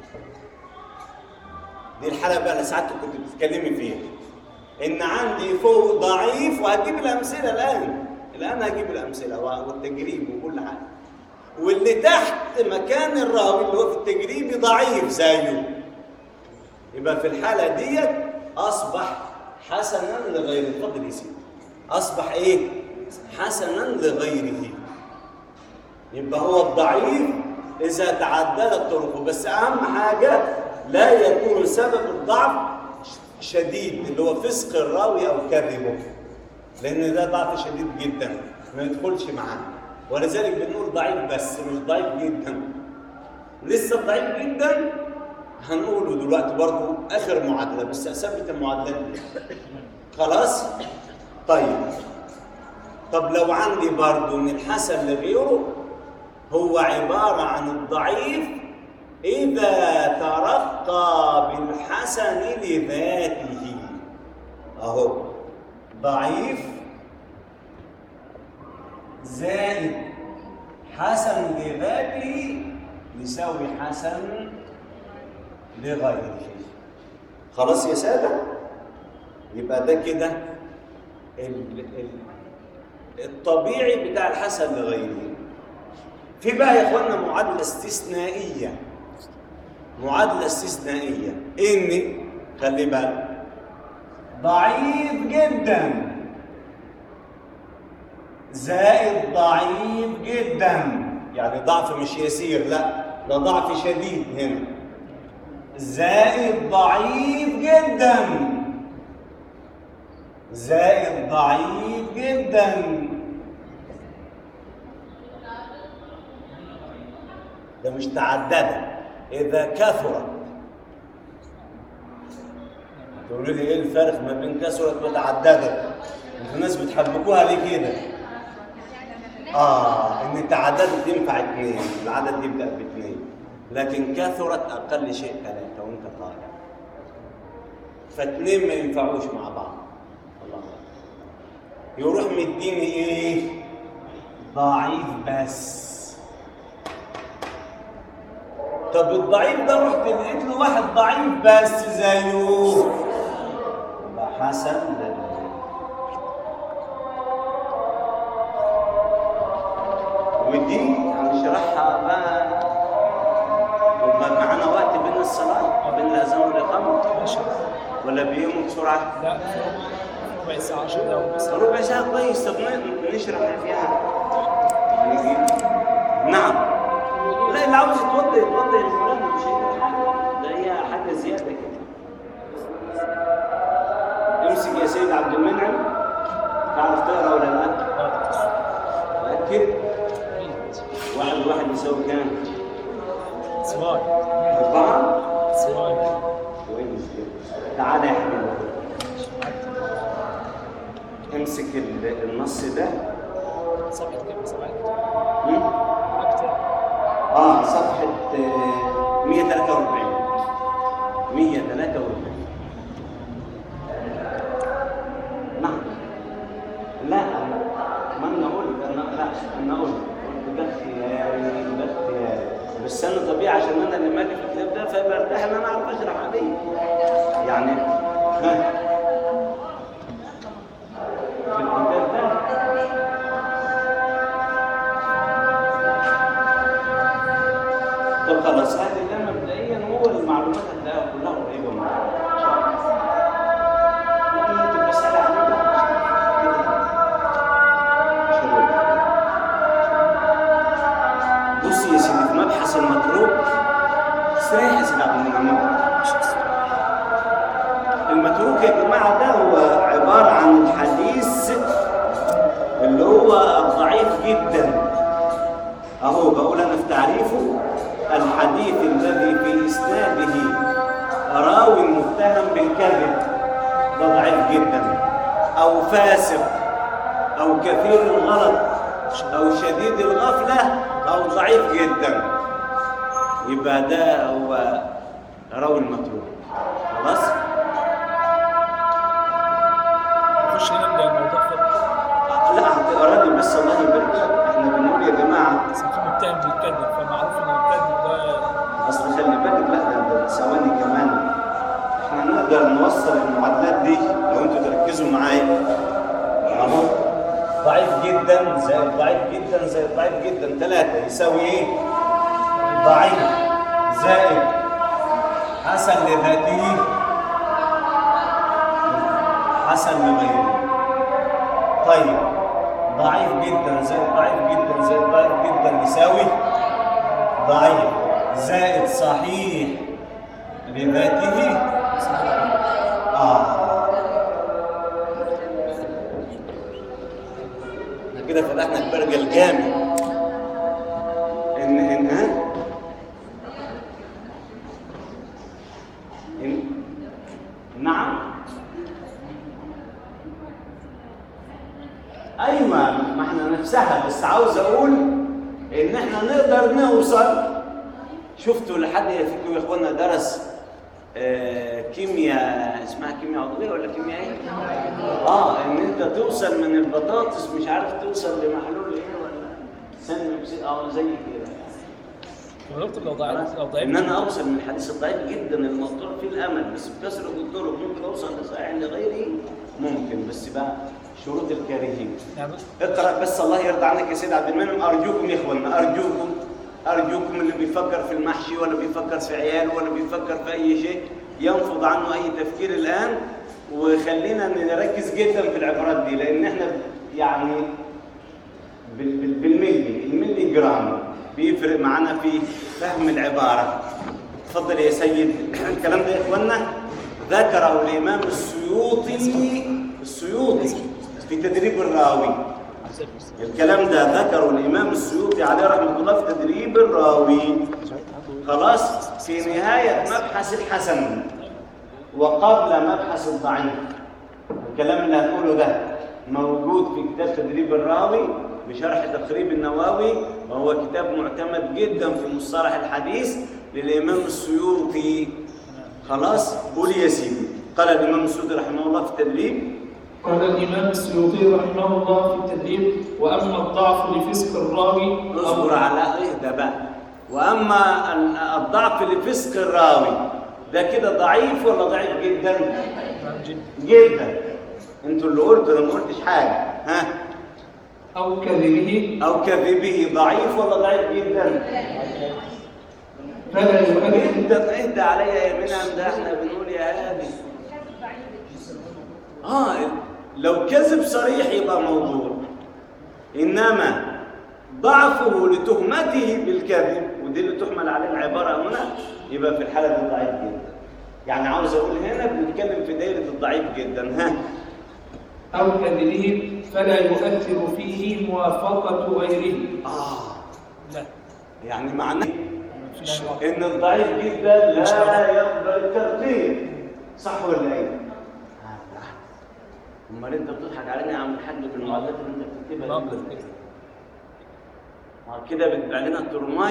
دي الحاله بقى اللي ساعات كنت بتتكلمي فيها ان عندي فوق ضعيف وهجيب الامثله الان الان هجيب الامثله والتجريب وكل حاجه واللي تحت مكان الراوي اللي هو في التجريب ضعيف زيه يبقى في الحاله ديت اصبح حسنا لغيره اتفضل يا سيدي اصبح ايه حسنا لغيره يبقى هو الضعيف اذا تعددت طرقه بس اهم حاجه لا يكون سبب الضعف شديد اللي هو فسق الراوي او كذبه لان ده ضعف شديد جدا ما يدخلش معاه ولذلك بنقول ضعيف بس مش ضعيف جدا لسه ضعيف جدا هنقوله دلوقتي برضه اخر معادله بس اثبت المعادلات دي خلاص طيب طب لو عندي برضه من الحسن لغيره هو عباره عن الضعيف اذا ترقى بالحسن لذاته اهو ضعيف زائد حسن لذاته يساوي حسن لغيره خلاص يا سادة يبقى ده كده ال- ال- الطبيعي بتاع الحسن لغيره في بقى يا اخوانا معادلة استثنائية معادلة استثنائية ان خلي بالك ضعيف جدا زائد ضعيف جدا يعني ضعف مش يسير لا ده ضعف شديد هنا زائد ضعيف جدا زائد ضعيف جدا ده مش تعددت اذا كثرت تقولوا لي ايه الفرق ما بين كثرت وتعددت انتوا الناس بتحبكوها ليه كده اه ان تعددت ينفع اثنين العدد يبدا باثنين لكن كثرت اقل شيء ثلاثه وانت طالع فاثنين ما ينفعوش مع بعض الله أكبر. يروح مديني ايه ضعيف بس طب الضعيف ده رحت لقيت له واحد ضعيف بس زيه يبقى حسن لله ودي هنشرحها بقى وما معانا وقت بين الصلاة بين الأذان والإقامة ماشي ولا بيقوموا بسرعة؟ لا في ربع ساعة عشان دقيقة بس ربع ساعة كويس طب ن- نشرح اللي فيها نجيب نعم لا اللي عاوز يتوضى يتوضى يا فلان مش هيجرى حاجة ده هي حاجة زيادة كده امسك يا سيد عبد المنعم تعرف تقرا ولا لا؟ متأكد؟ واحد واحد يساوي كام؟ سواي أربعة؟ سواي كويس كده تعالى يا حبيبي امسك ال- النص ده صفحة كام صفحة هم؟ أكتر اه صفحة آه، 143 143 نعم لا ما انا قلت انا لا انا قلت قلت ده اختياري ده اختياري بس انا طبيعي عشان انا اللي مالي في الكتاب ده فبرتاح ان انا اعرف اشرح عليه يعني ها في الكتاب ده طب خلاص هذه اللي مبدئيا هو المعلومات هتلاقيها كلها قريبه من بعض ان شاء الله ممكن تبقى سهله عليك كده شروط بص يا سيدي في مبحث المتروك استريح يا سيدي عبد المنعم المتروك يا جماعه ده هو عباره عن الحديث اللي هو الضعيف جدا اهو بقول انا في تعريفه الحديث الذي في اسناده راوي متهم بالكذب ده ضعيف جدا او فاسق او كثير الغلط او شديد الغفله او ضعيف جدا يبقى ده هو راوي المتروك خلاص نخش هنا نلاقي الموضوع فضل لا هتقرا لي بس الله يبارك لك احنا بنقول يا جماعه بس في متهم بالكذب فمعروف ان الكذب ده اصل خلي بالك لا ده- ده ثواني كمان نقدر نوصل المعادلات دي لو انتوا تركزوا معايا اهو ضعيف جدا زائد ضعيف جدا زائد ضعيف جدا ثلاثة يساوي ايه؟ ضعيف زائد حسن لذاته حسن لغيره طيب ضعيف جدا زائد ضعيف جدا زائد ضعيف جدا يساوي ضعيف زائد صحيح لذاته اه احنا كده فتحنا البرجل جامد ان ان ها إن نعم ايوه ما احنا نفسها بس عاوز اقول ان احنا نقدر نوصل شفتوا لحد فيكم يا اخوانا درس آه كيمياء اسمها كيمياء عضويه ولا كيمياء ايه؟ اه ان انت توصل من البطاطس مش عارف توصل لمحلول ايه ولا سن أكسيد او زي كده يا دكتور لو ضعيف لو ضعيف ان انا اوصل من الحديث الضعيف جدا المقطوع فيه الامل بس بكثره الطرق ممكن اوصل لصحيح لغيره ممكن بس بقى شروط الكارهين يعني اقرا بس الله يرضى عنك يا سيد عبد المنعم ارجوكم يا اخوانا ارجوكم ارجوكم اللي بيفكر في المحشي ولا بيفكر في عياله ولا بيفكر في اي شيء ينفض عنه اي تفكير الان وخلينا نركز جدا في العبارات دي لان احنا يعني بال- بال- بالملي الملي جرام بيفرق معانا في فهم العباره تفضل يا سيد الكلام ده يا اخوانا ذكره الامام السيوطي السيوطي في تدريب الراوي الكلام ده ذكره الامام السيوطي عليه رحمه الله في تدريب الراوي خلاص في نهايه مبحث الحسن وقبل مبحث الضعيف الكلام اللي هنقوله ده موجود في كتاب تدريب الراوي بشرح تقريب النووي وهو كتاب معتمد جدا في مصطلح الحديث للامام السيوطي خلاص قول يا سيدي قال الامام السيوطي رحمه الله في التدريب قال الإمام السيوطي رحمه الله في التدريب وأما الضعف لفسق الراوي اصبر على اهدى بقى واما ال- الضعف لفسق الراوي ده كده ضعيف ولا ضعيف جدا جدا انتوا اللي قلتوا انا ما قلتش حاجه ها أو كذبه او كذبه ضعيف ولا ضعيف جدا فلا يؤدي جدا اهدى عليا يا منعم ده احنا بنقول يا هادي اه لو كذب صريح يبقى موضوع انما ضعفه لتهمته بالكذب ودي اللي تحمل عليه العباره هنا يبقى في الحاله دي ضعيف جدا يعني عاوز اقول هنا بنتكلم في دايره الضعيف جدا ها أو كذبه فلا يؤثر فيه موافقة غيره اه لا يعني معناه مفيش ان الضعيف جدا لا يقبل الترتيب صح ولا ايه؟ آه، لا. امال انت بتضحك علينا يا عم الحاج بالمعادلات اللي انت بتكتبها ناقص دي؟ كده آه، كده بتبيع لنا الترماي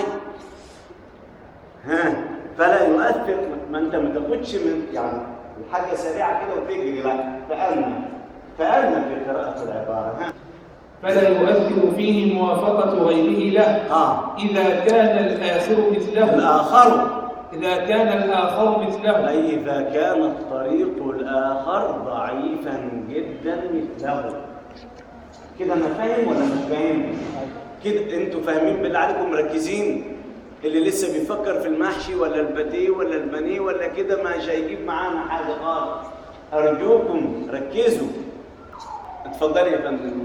ها فلا يؤثر ما انت ما تاخدش من يعني الحاجه سريعه كده وتجري لا تأنى تأنى في قراءه العباره ها فلا يؤثر فيه موافقة غيره له اه إذا كان الآخر مثله الاخر إذا كان الآخر مثله أي إذا كان الطريق الآخر ضعيفا جدا مثله كده أنا فاهم ولا مش فاهم؟ كده أنتوا فاهمين بالله عليكم مركزين؟ اللي لسه بيفكر في المحشي ولا الباتيه ولا البانيه ولا كده مش هيجيب معانا حاجة خالص أرجوكم ركزوا اتفضلي يا فندم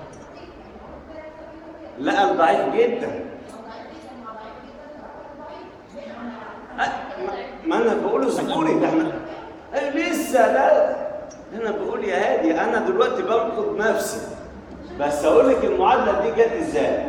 لا الضعيف جدا أه، ما- ما انا بقول اصبري ده احنا أه، لسه لا انا بقول يا هادي انا دلوقتي بنقد نفسي بس اقول لك المعادله دي جت ازاي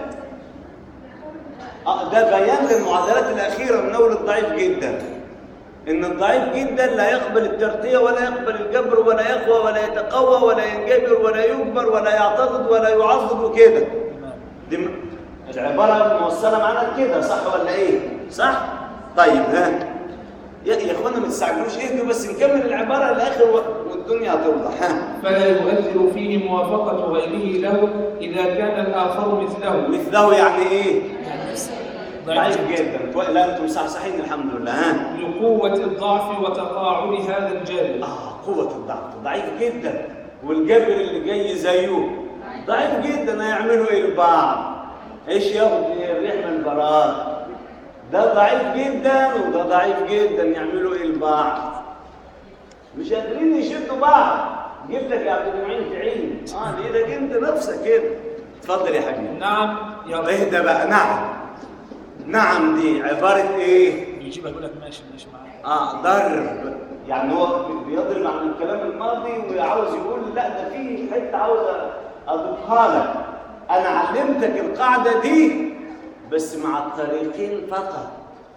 اه ده بيان للمعادلات الاخيره من اول الضعيف جدا ان الضعيف جدا لا يقبل الترقيه ولا يقبل الجبر ولا يقوى ولا يتقوى ولا ينجبر ولا يجبر ولا يعتقد ولا يعضد وكده تمام دي م- العبارة موصلة معانا كده صح ولا ايه؟ صح؟ طيب ها يا يا اخوانا ما تستعجلوش اهدوا بس نكمل العبارة للآخر و- والدنيا هتوضح ها فلا يؤثر فيه موافقة غيره له إذا كان الآخر مثله مثله يعني ايه؟ ضعيف ضعيف جدا كوي- لا انتم صحصحين الحمد لله ها لقوة الضعف وتقاعد هذا الجابر اه قوة الضغط ضعيف جدا والجبر اللي جاي زيه ضعيف جدا هيعملوا ايه لبعض؟ ايش ياخد الريح من البراء؟ ده ضعيف جدا وده ضعيف جدا يعملوا ايه لبعض؟ مش قادرين يشدوا بعض جبتك يا عبد المعين تعين اه بايدك انت نفسك كده اتفضل يا حبيبي نعم يرتقي اهدى بقى نعم نعم دي عبارة ايه؟ يجيبها يقول لك ماشي ماشي معاك اه ضرب يعني هو بيضرب عن الكلام الماضي وعاوز يقول لا ده في حته عاوز اضيفها لك انا علمتك القاعده دي بس مع الطريقين فقط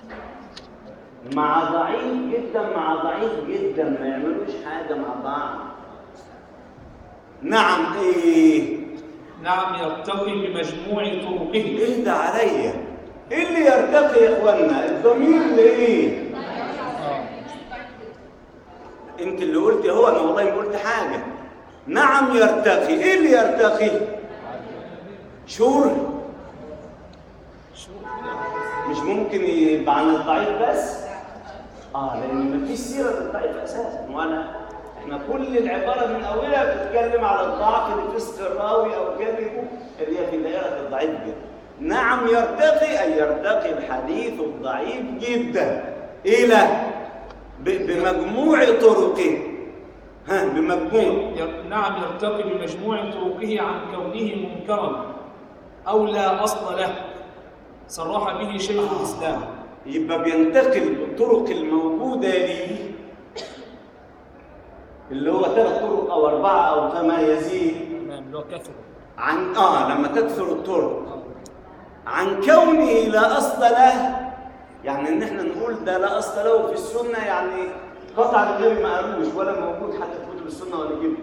مع ضعيف جدا مع ضعيف جدا ما يعملوش حاجه مع بعض نعم ايه نعم يرتقي بمجموع طرقه اهدى عليا ايه اللي يرتقي يا اخوانا الضمير لايه انت اللي قلت هو انا والله ما قلت حاجه نعم يرتقي ايه اللي يرتقي شور مش ممكن يبقى عن الضعيف بس اه لان مفيش سيره للضعيف اساسا وانا احنا كل العباره من اولها بتتكلم على الضعف لفسق الراوي او كذبه اللي هي في دائره الضعيف جدا نعم يرتقي اي يرتقي الحديث الضعيف جدا الى ب- بمجموع طرقه ها بمجموع ير- نعم يرتقي بمجموع طرقه عن كونه منكرا أو لا أصل له صرح به شيخ الإسلام يبقى بينتقل بالطرق الموجودة ليه اللي هو ثلاث طرق أو أربعة أو كما يزيد تمام اللي هو كثر عن آه لما تكثر الطرق عن كونه لا أصل له يعني إن إحنا نقول ده لا أصل له في السنة يعني قطعا النبي ما قالوش ولا موجود حتى في كتب السنة ولا كده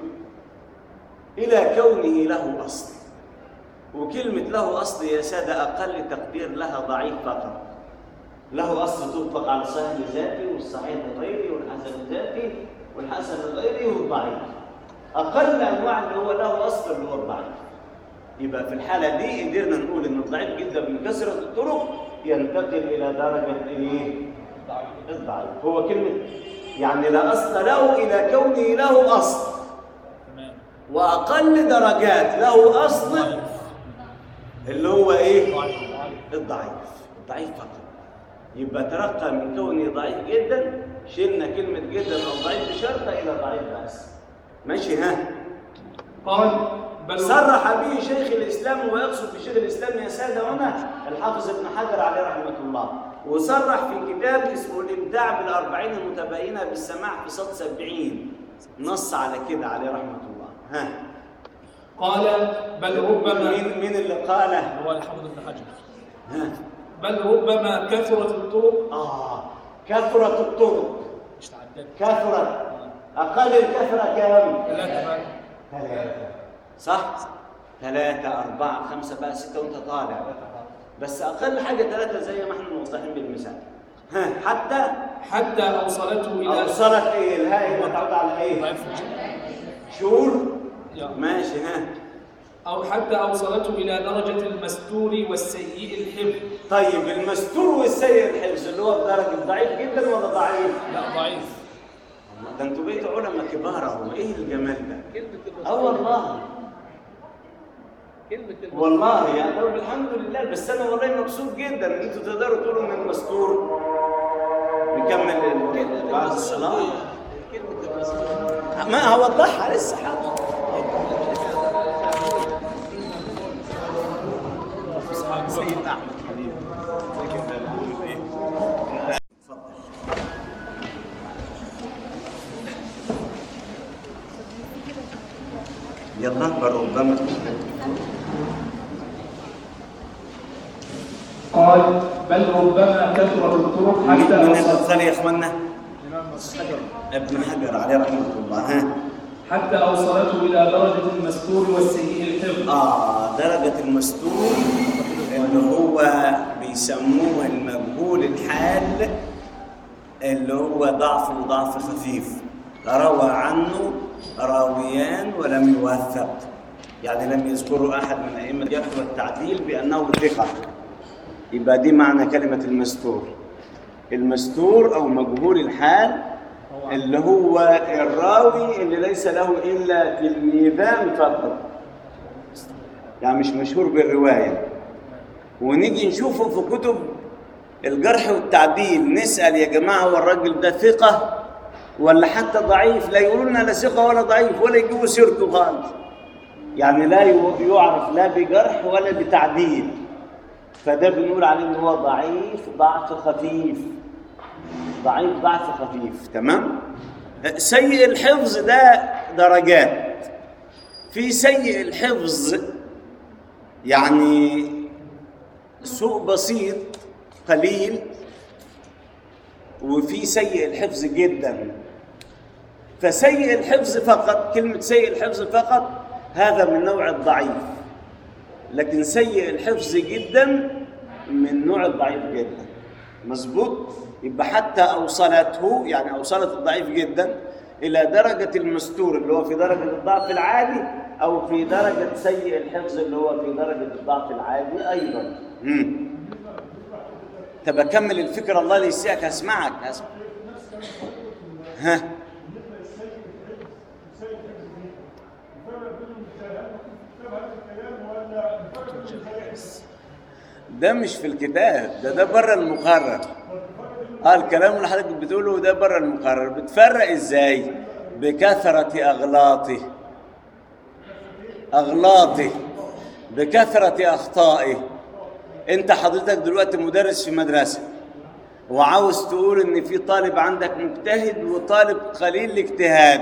إلى كونه له أصل وكلمة له أصل يا سادة أقل تقدير لها ضعيف فقط له أصل تطلق على الصحيح لذاته والصحيح لغيره والحسن لذاته والحسن لغيره والضعيف أقل أنواع اللي هو له أصل اللي هو الضعيف يبقى في الحالة دي قدرنا نقول إن الضعيف جدا من كثرة الطرق ينتقل إلى درجة إيه؟ الضعيف هو كلمة يعني لا أصل له إلى كونه له أصل تمام وأقل درجات له أصل اللي هو إيه؟ ضعيف الضعيف الضعيف فقط يبقى ترقى من كونه ضعيف جدا شلنا كلمة جدا أو ضعيف بشرطة إلى ضعيف بس ماشي ها قال بل صرح به شيخ الإسلام ويقصد بشيخ الإسلام يا سادة هنا الحافظ ابن حجر عليه رحمة الله وصرح في كتاب اسمه الإبداع بالأربعين المتباينة بالسماع في صد سبعين نص على كده عليه رحمة الله ها قال بل ربما مين مين اللي قاله هو الحافظ ابن حجر ها بل ربما كثرت الطرق آه كثرة الطرق مش تعدد كثرة أقل الكثرة كام؟ ثلاثة بقى. ثلاثة صح؟ ثلاثة أربعة خمسة بقى ستة وأنت طالع بس أقل حاجة ثلاثة زي ما احنا موضحين بالمثال ها حتى حتى أوصلته إلى أوصلت إيه الهاء هنا تعود على إيه؟ ضعيف الجد. شهور يا. ماشي ها أو حتى أوصلته إلى درجة المستور والسيء الحفظ طيب المستور والسيء الحفظ اللي هو بدرجة ضعيف جدا ولا ضعيف؟ لا ضعيف الله، ده انتوا بقيتوا علماء كبار اهو ايه الجمال ده؟ كلمة المسؤول اه والله كلمة المسؤول والله يعني طب الحمد لله بس انا والله مبسوط جدا ان انتوا تقدروا تقولوا ان المستور نكمل ال- بعد الصلاه كلمة المسؤول ما هوضحها لسه حاضر سيد احمد حبيبي ازيك انت بتقول ايه؟ اتفضل يلا بل ربما قال بل ربما كثرت الطرق مين حتى من أوصلت الأمثال يا اخوانا؟ الإمام حجر ابن حجر عليه رحمه الله ها حتى أوصلته إلى درجة المستور والسيء الحفظ اه درجة المستور اللي هو بيسموه المجهول الحال اللي هو ضعف وضعف خفيف روى عنه راويان ولم يوثق يعني لم يذكروا احد من ائمه الجرح والتعديل بانه ثقه يبقى دي معنى كلمة المستور المستور أو مجهول الحال اللي هو الراوي اللي ليس له إلا تلميذان فقط يعني مش مشهور بالرواية ونيجي نشوفه في كتب الجرح والتعديل نسأل يا جماعة هو الراجل ده ثقة ولا حتى ضعيف لا يقولوا لنا لا ثقة ولا ضعيف ولا يجيبوا سيرته خالص يعني لا يعرف لا بجرح ولا بتعديل فده بنقول عليه ان هو ضعيف ضعف خفيف ضعيف ضعف خفيف تمام سيء الحفظ ده درجات في سيء الحفظ يعني سوء بسيط قليل وفي سيء الحفظ جدا فسيء الحفظ فقط كلمة سيء الحفظ فقط هذا من نوع الضعيف لكن سيء الحفظ جدا من نوع الضعيف جدا مظبوط يبقى حتى أوصلته يعني أوصلت الضعيف جدا إلى درجة المستور اللي هو في درجة الضعف العادي أو في درجة سيء الحفظ اللي هو في درجة الضعف العادي أيضا مم. طب أكمل الفكرة الله اللي يسيئك هسمعك هسمع ها ده مش في الكتاب ده ده بره المقرر اه الكلام اللي حضرتك بتقوله ده بره المقرر بتفرق ازاي بكثرة أغلاطه أغلاطه بكثرة أخطائه أنت حضرتك دلوقتي مدرس في مدرسة وعاوز تقول إن في طالب عندك مجتهد وطالب قليل الاجتهاد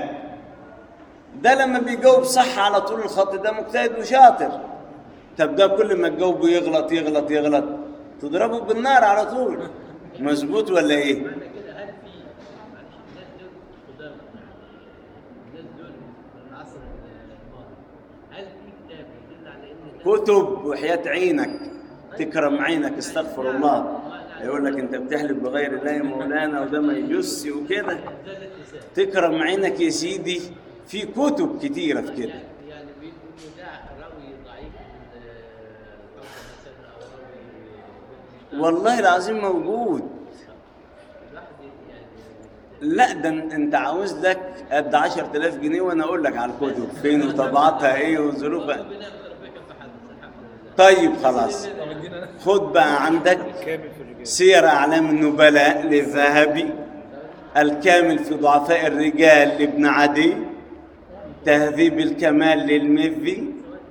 ده لما بيجاوب صح على طول الخط ده مجتهد وشاطر طب ده كل ما تجاوبه يغلط يغلط يغلط تضربه بالنار على طول مظبوط ولا ايه؟ معنى كده هل في معلش الناس دول قدامى الناس دول من العصر الماضي هل في كتاب يدل على ان ده كتب وحياة عينك تكرم عينك استغفر الله يقول لك انت بتحلف بغير الله يا مولانا وده ما يجوزش وكده زادت لسان تكرم عينك يا سيدي في كتب كتيرة في كده يعني يعني بيقولوا ده راوي ضعيف من آه، الحكم مثلا او راوي والله العظيم موجود الواحد يعني لا ده ان- انت عاوز لك قد 10000 جنيه وانا اقول لك على الكتب فين وطبعاتها ايه وظروفها ربنا ربنا يكفي حد الحمد لله طيب خلاص طب ادينا خد بقى عندك كامل في الرجال سير أعلام النبلاء للذهبي الكامل في ضعفاء الرجال لابن عدي تهذيب الكمال للمذي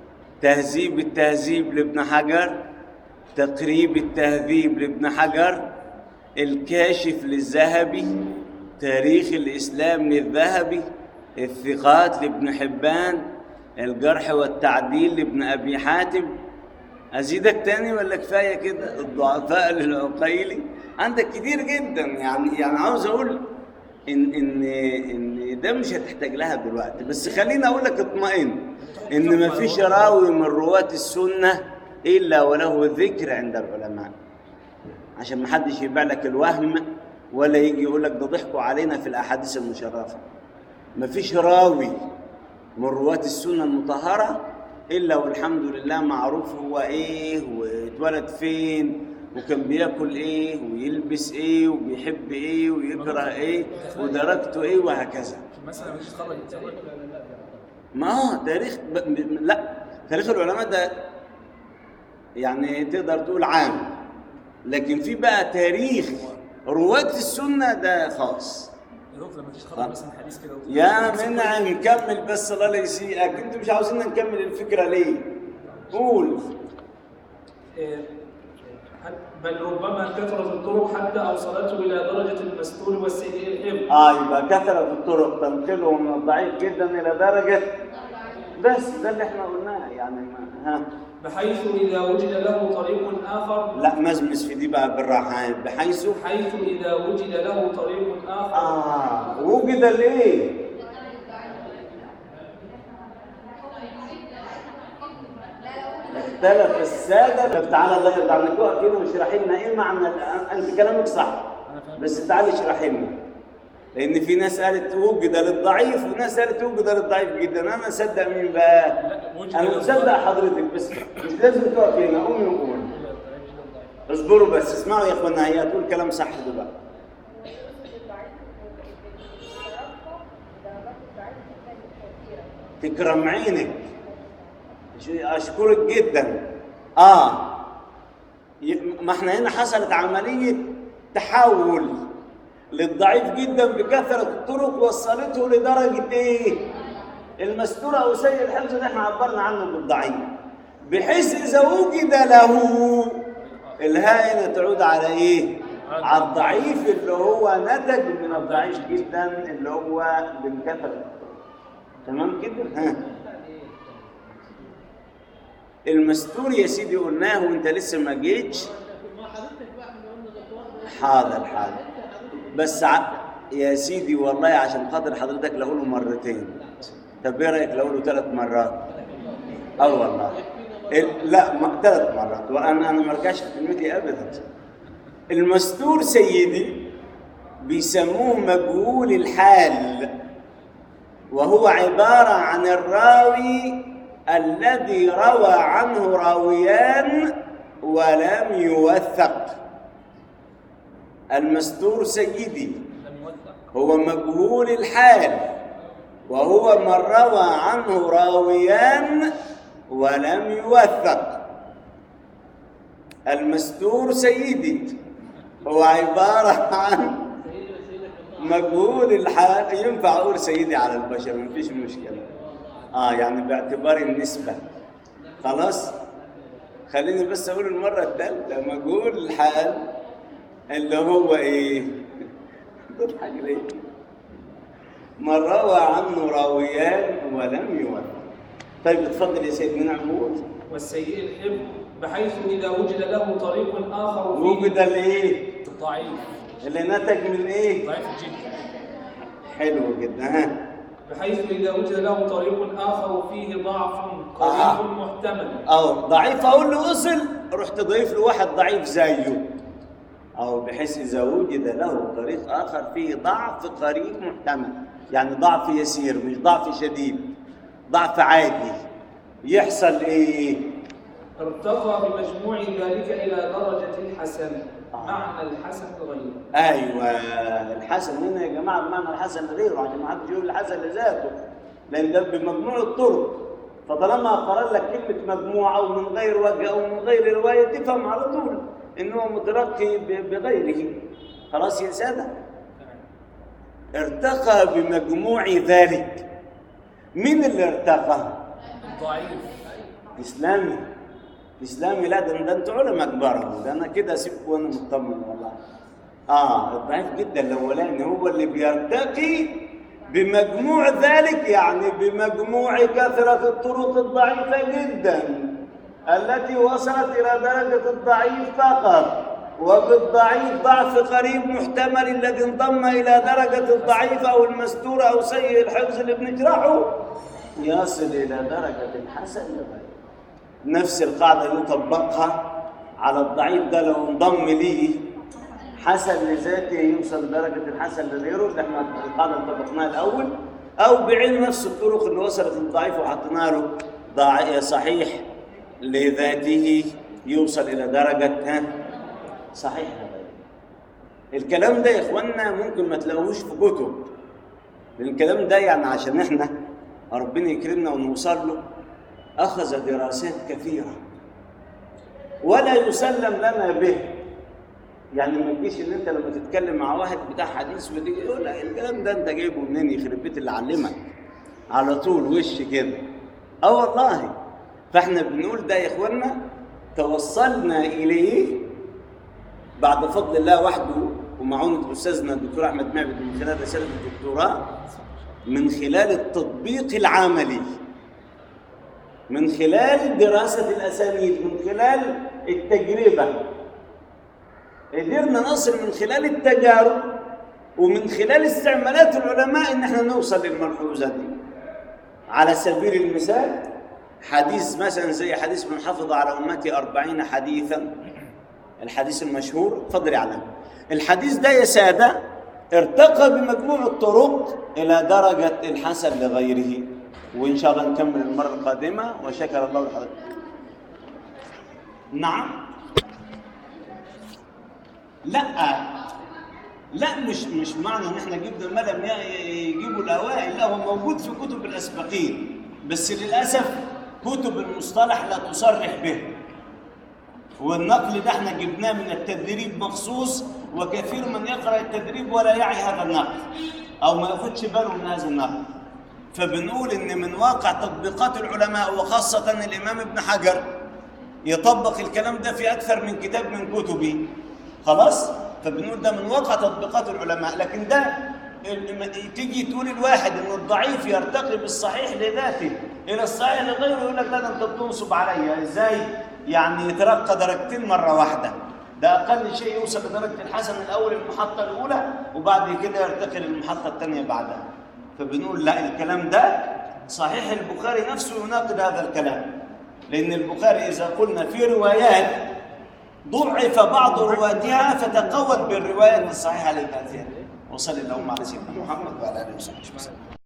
تهذيب التهذيب لابن حجر تقريب التهذيب لابن حجر الكاشف للذهبي تاريخ الإسلام للذهبي الثقات لابن حبان الجرح والتعديل لابن أبي حاتم أزيدك تاني ولا كفاية كده الضعفاء للعقيلي عندك كتير جدا يعني يعني عاوز أقول إن إن إن ده مش هتحتاج لها دلوقتي بس خليني أقول لك اطمئن إن ما فيش راوي من رواة السنة إلا وله ذكر عند العلماء عشان ما حدش يبيع لك الوهم ولا يجي يقول لك ده ضحكوا علينا في الأحاديث المشرفة ما فيش راوي من رواة السنة المطهرة إلا والحمد لله معروف هو إيه واتولد فين وكان بياكل إيه ويلبس إيه وبيحب إيه ويكره إيه ودرجته إيه وهكذا مثلا لما تيجي تخرج التاريخ ما هو تاريخ ب... ب... لا تاريخ العلماء ده يعني تقدر تقول عام لكن في بقى تاريخ رواة السنة ده خاص يا دكتور لما تيجي تخرج مثلا حديث كده وتقول يا منعم نكمل بس الله لا يسيئك انتوا مش عاوزين نكمل الفكرة ليه قول إيه، هل- بل ربما كثرت الطرق حتى اوصلته الى درجه المستور والسيء الحفظ اه يبقى كثرة الطرق تنقله من الضعيف جدا إلى درجة بس ده اللي احنا قلناه يعني ما ها بحيث اذا وجد له طريق اخر لا مزمز في دي بقى بالراحة بحيث حيث اذا وجد له طريق اخر آه وجد ليه؟ اختلف السادة طب تعالى الله يرضى عنك اقف هنا واشرحي لنا ايه معنى ال- انت كلامك صح بس تعالي اشرحي لنا لان في ناس قالت وجد للضعيف وناس قالت وجد للضعيف جدا انا اصدق مين بقى؟ وجد انا للضعيف. مصدق حضرتك بس مش لازم تقف هنا قومي وقول اصبروا بس اسمعوا يا اخوانا هي هتقول كلام صح دلوقتي تكرم عينك شو- اشكرك جدا اه ي- ما احنا هنا حصلت عمليه تحول للضعيف جدا بكثره الطرق وصلته لدرجه ايه المستور او سيء الحفظ اللي احنا عبرنا عنه بالضعيف بحيث اذا وجد له الهاء هنا تعود على ايه على الضعيف اللي هو نتج من الضعيف جدا اللي هو من كثره الطرق تمام كده ها المستور يا سيدي قلناه وانت لسه ما جيتش ما حضرتك بقى احنا قلنا الأطوار حاضر حاضر بس ع... يا سيدي والله عشان خاطر حضرتك لقوله مرتين طب ايه رايك لقوله ثلاث مرات اه والله ال- لا ما ثلاث مرات وانا انا ما ارجعش في كلمتي ابدا المستور سيدي بيسموه مجهول الحال وهو عبارة عن الراوي الذي روى عنه راويان ولم يوثق المستور سيدي لم يوثق هو مجهول الحال وهو من روى عنه راويان ولم يوثق المستور سيدي هو عبارة عن مجهول الحال ينفع أقول سيدي على البشر ما فيش مشكلة آه يعني باعتبار النسبة خلاص خليني بس أقول المرة الثالثة مجهول الحال اللي هو إيه تضحك ليه من روى عنه راويان ولم يوثق طيب اتفضل يا سيدنا محمود والسيء الحفظ بحيث إذا وجد له طريق آخر فيه وجد الايه ضعيف اللي نتج من ايه ضعيف جدا حلو جدا ها بحيث إذا وجد له طريق آخر فيه ضعف آه. قريب محتمل او ضعيف اقول له اصل رحت ضيف له واحد ضعيف زيه او بحيث اذا وجد له طريق اخر فيه ضعف قريب محتمل يعني ضعف يسير مش ضعف شديد ضعف عادي يحصل ايه ارتقى بمجموع ذلك إلى درجة الحسن آه. معنى الحسن غيره ايوه الحسن هنا يا جماعه بمعنى الحسن لغيره عشان ما حدش يقول الحسن لذاته لان ده بمجموع الطرق فطالما قرر لك كلمه مجموعه او من غير وجه او من غير روايه تفهم على طول ان هو مترقي ب- بغيره خلاص يا ساده ارتقى بمجموع ذلك مين اللي ارتقى؟ ضعيف اسلامي اسلامي لا ده ده انتوا علماء كبار ده انا كده اسيبكم وانا مطمن والله اه الضعيف جدا الاولاني هو اللي بيرتقي بمجموع ذلك يعني بمجموع كثره الطرق الضعيفه جدا التي وصلت الى درجه الضعيف فقط وبالضعيف ضعف قريب محتمل الذي انضم الى درجه الضعيف او المستور او سيء الحفظ اللي بنشرحه يصل الى درجه الحسن لغيره نفس القاعدة يطبقها على الضعيف ده لو انضم ليه حسن لذاته يوصل لدرجة الحسن لغيره اللي احنا القاعدة اللي طبقناها الأول أو بعين نفس الطرق اللي وصلت للضعيف وحطينا له ضع- صحيح لذاته يوصل إلى درجة ها صحيح لغيره الكلام ده يا إخوانا ممكن ما تلاقوهوش في كتب لأن الكلام ده يعني عشان احنا ربنا يكرمنا ونوصل له أخذ دراسات كثيرة ولا يسلم لنا به يعني ما تجيش ان انت لما تتكلم مع واحد بتاع حديث وتيجي يقول لك الكلام ده انت جايبه منين يخرب بيت اللي علمك على طول وش كده اه والله فاحنا بنقول ده يا اخوانا توصلنا اليه بعد فضل الله وحده ومعونة استاذنا الدكتور احمد معبد من خلال رساله الدكتوراه من خلال التطبيق العملي من خلال دراسة الأسانيد من خلال التجربة قدرنا نصل من خلال التجارب ومن خلال استعمالات العلماء ان احنا نوصل للملحوظة دي على سبيل المثال حديث مثلا زي حديث من حفظ على أمتي أربعين حديثا الحديث المشهور اتفضل يا علم الحديث ده يا سادة ارتقى بمجموع الطرق إلى درجة الحسن لغيره وإن شاء الله نكمل المرة القادمة وشكر الله لحضرتك نعم لا لا مش مش معنى ان احنا جبنا ما لم ي- يجيبوا الاوائل لا هو موجود في كتب الاسبقين بس للاسف كتب المصطلح لا تصرح به والنقل ده احنا جبناه من التدريب مخصوص وكثير من يقرا التدريب ولا يعي هذا النقل او ما ياخدش باله من هذا النقل فبنقول ان من واقع تطبيقات العلماء وخاصه الامام ابن حجر يطبق الكلام ده في اكثر من كتاب من كتبه خلاص فبنقول ده من واقع تطبيقات العلماء لكن ده ال- تيجي تقول الواحد انه الضعيف يرتقي بالصحيح لذاته الى الصحيح لغيره يقول لك لا ده انت بتنصب عليا ازاي يعني يترقى درجتين مره واحده ده اقل شيء يوصل لدرجه الحسن الاول المحطه الاولى وبعد كده يرتقي للمحطه الثانيه بعدها فبنقول لا الكلام ده صحيح البخاري نفسه يناقض هذا الكلام لان البخاري اذا قلنا في روايات ضعف بعض رواتها فتقوت بالروايات الصحيحه للآثار وصلى اللهم على سيدنا محمد وعلى اله وصحبه وسلم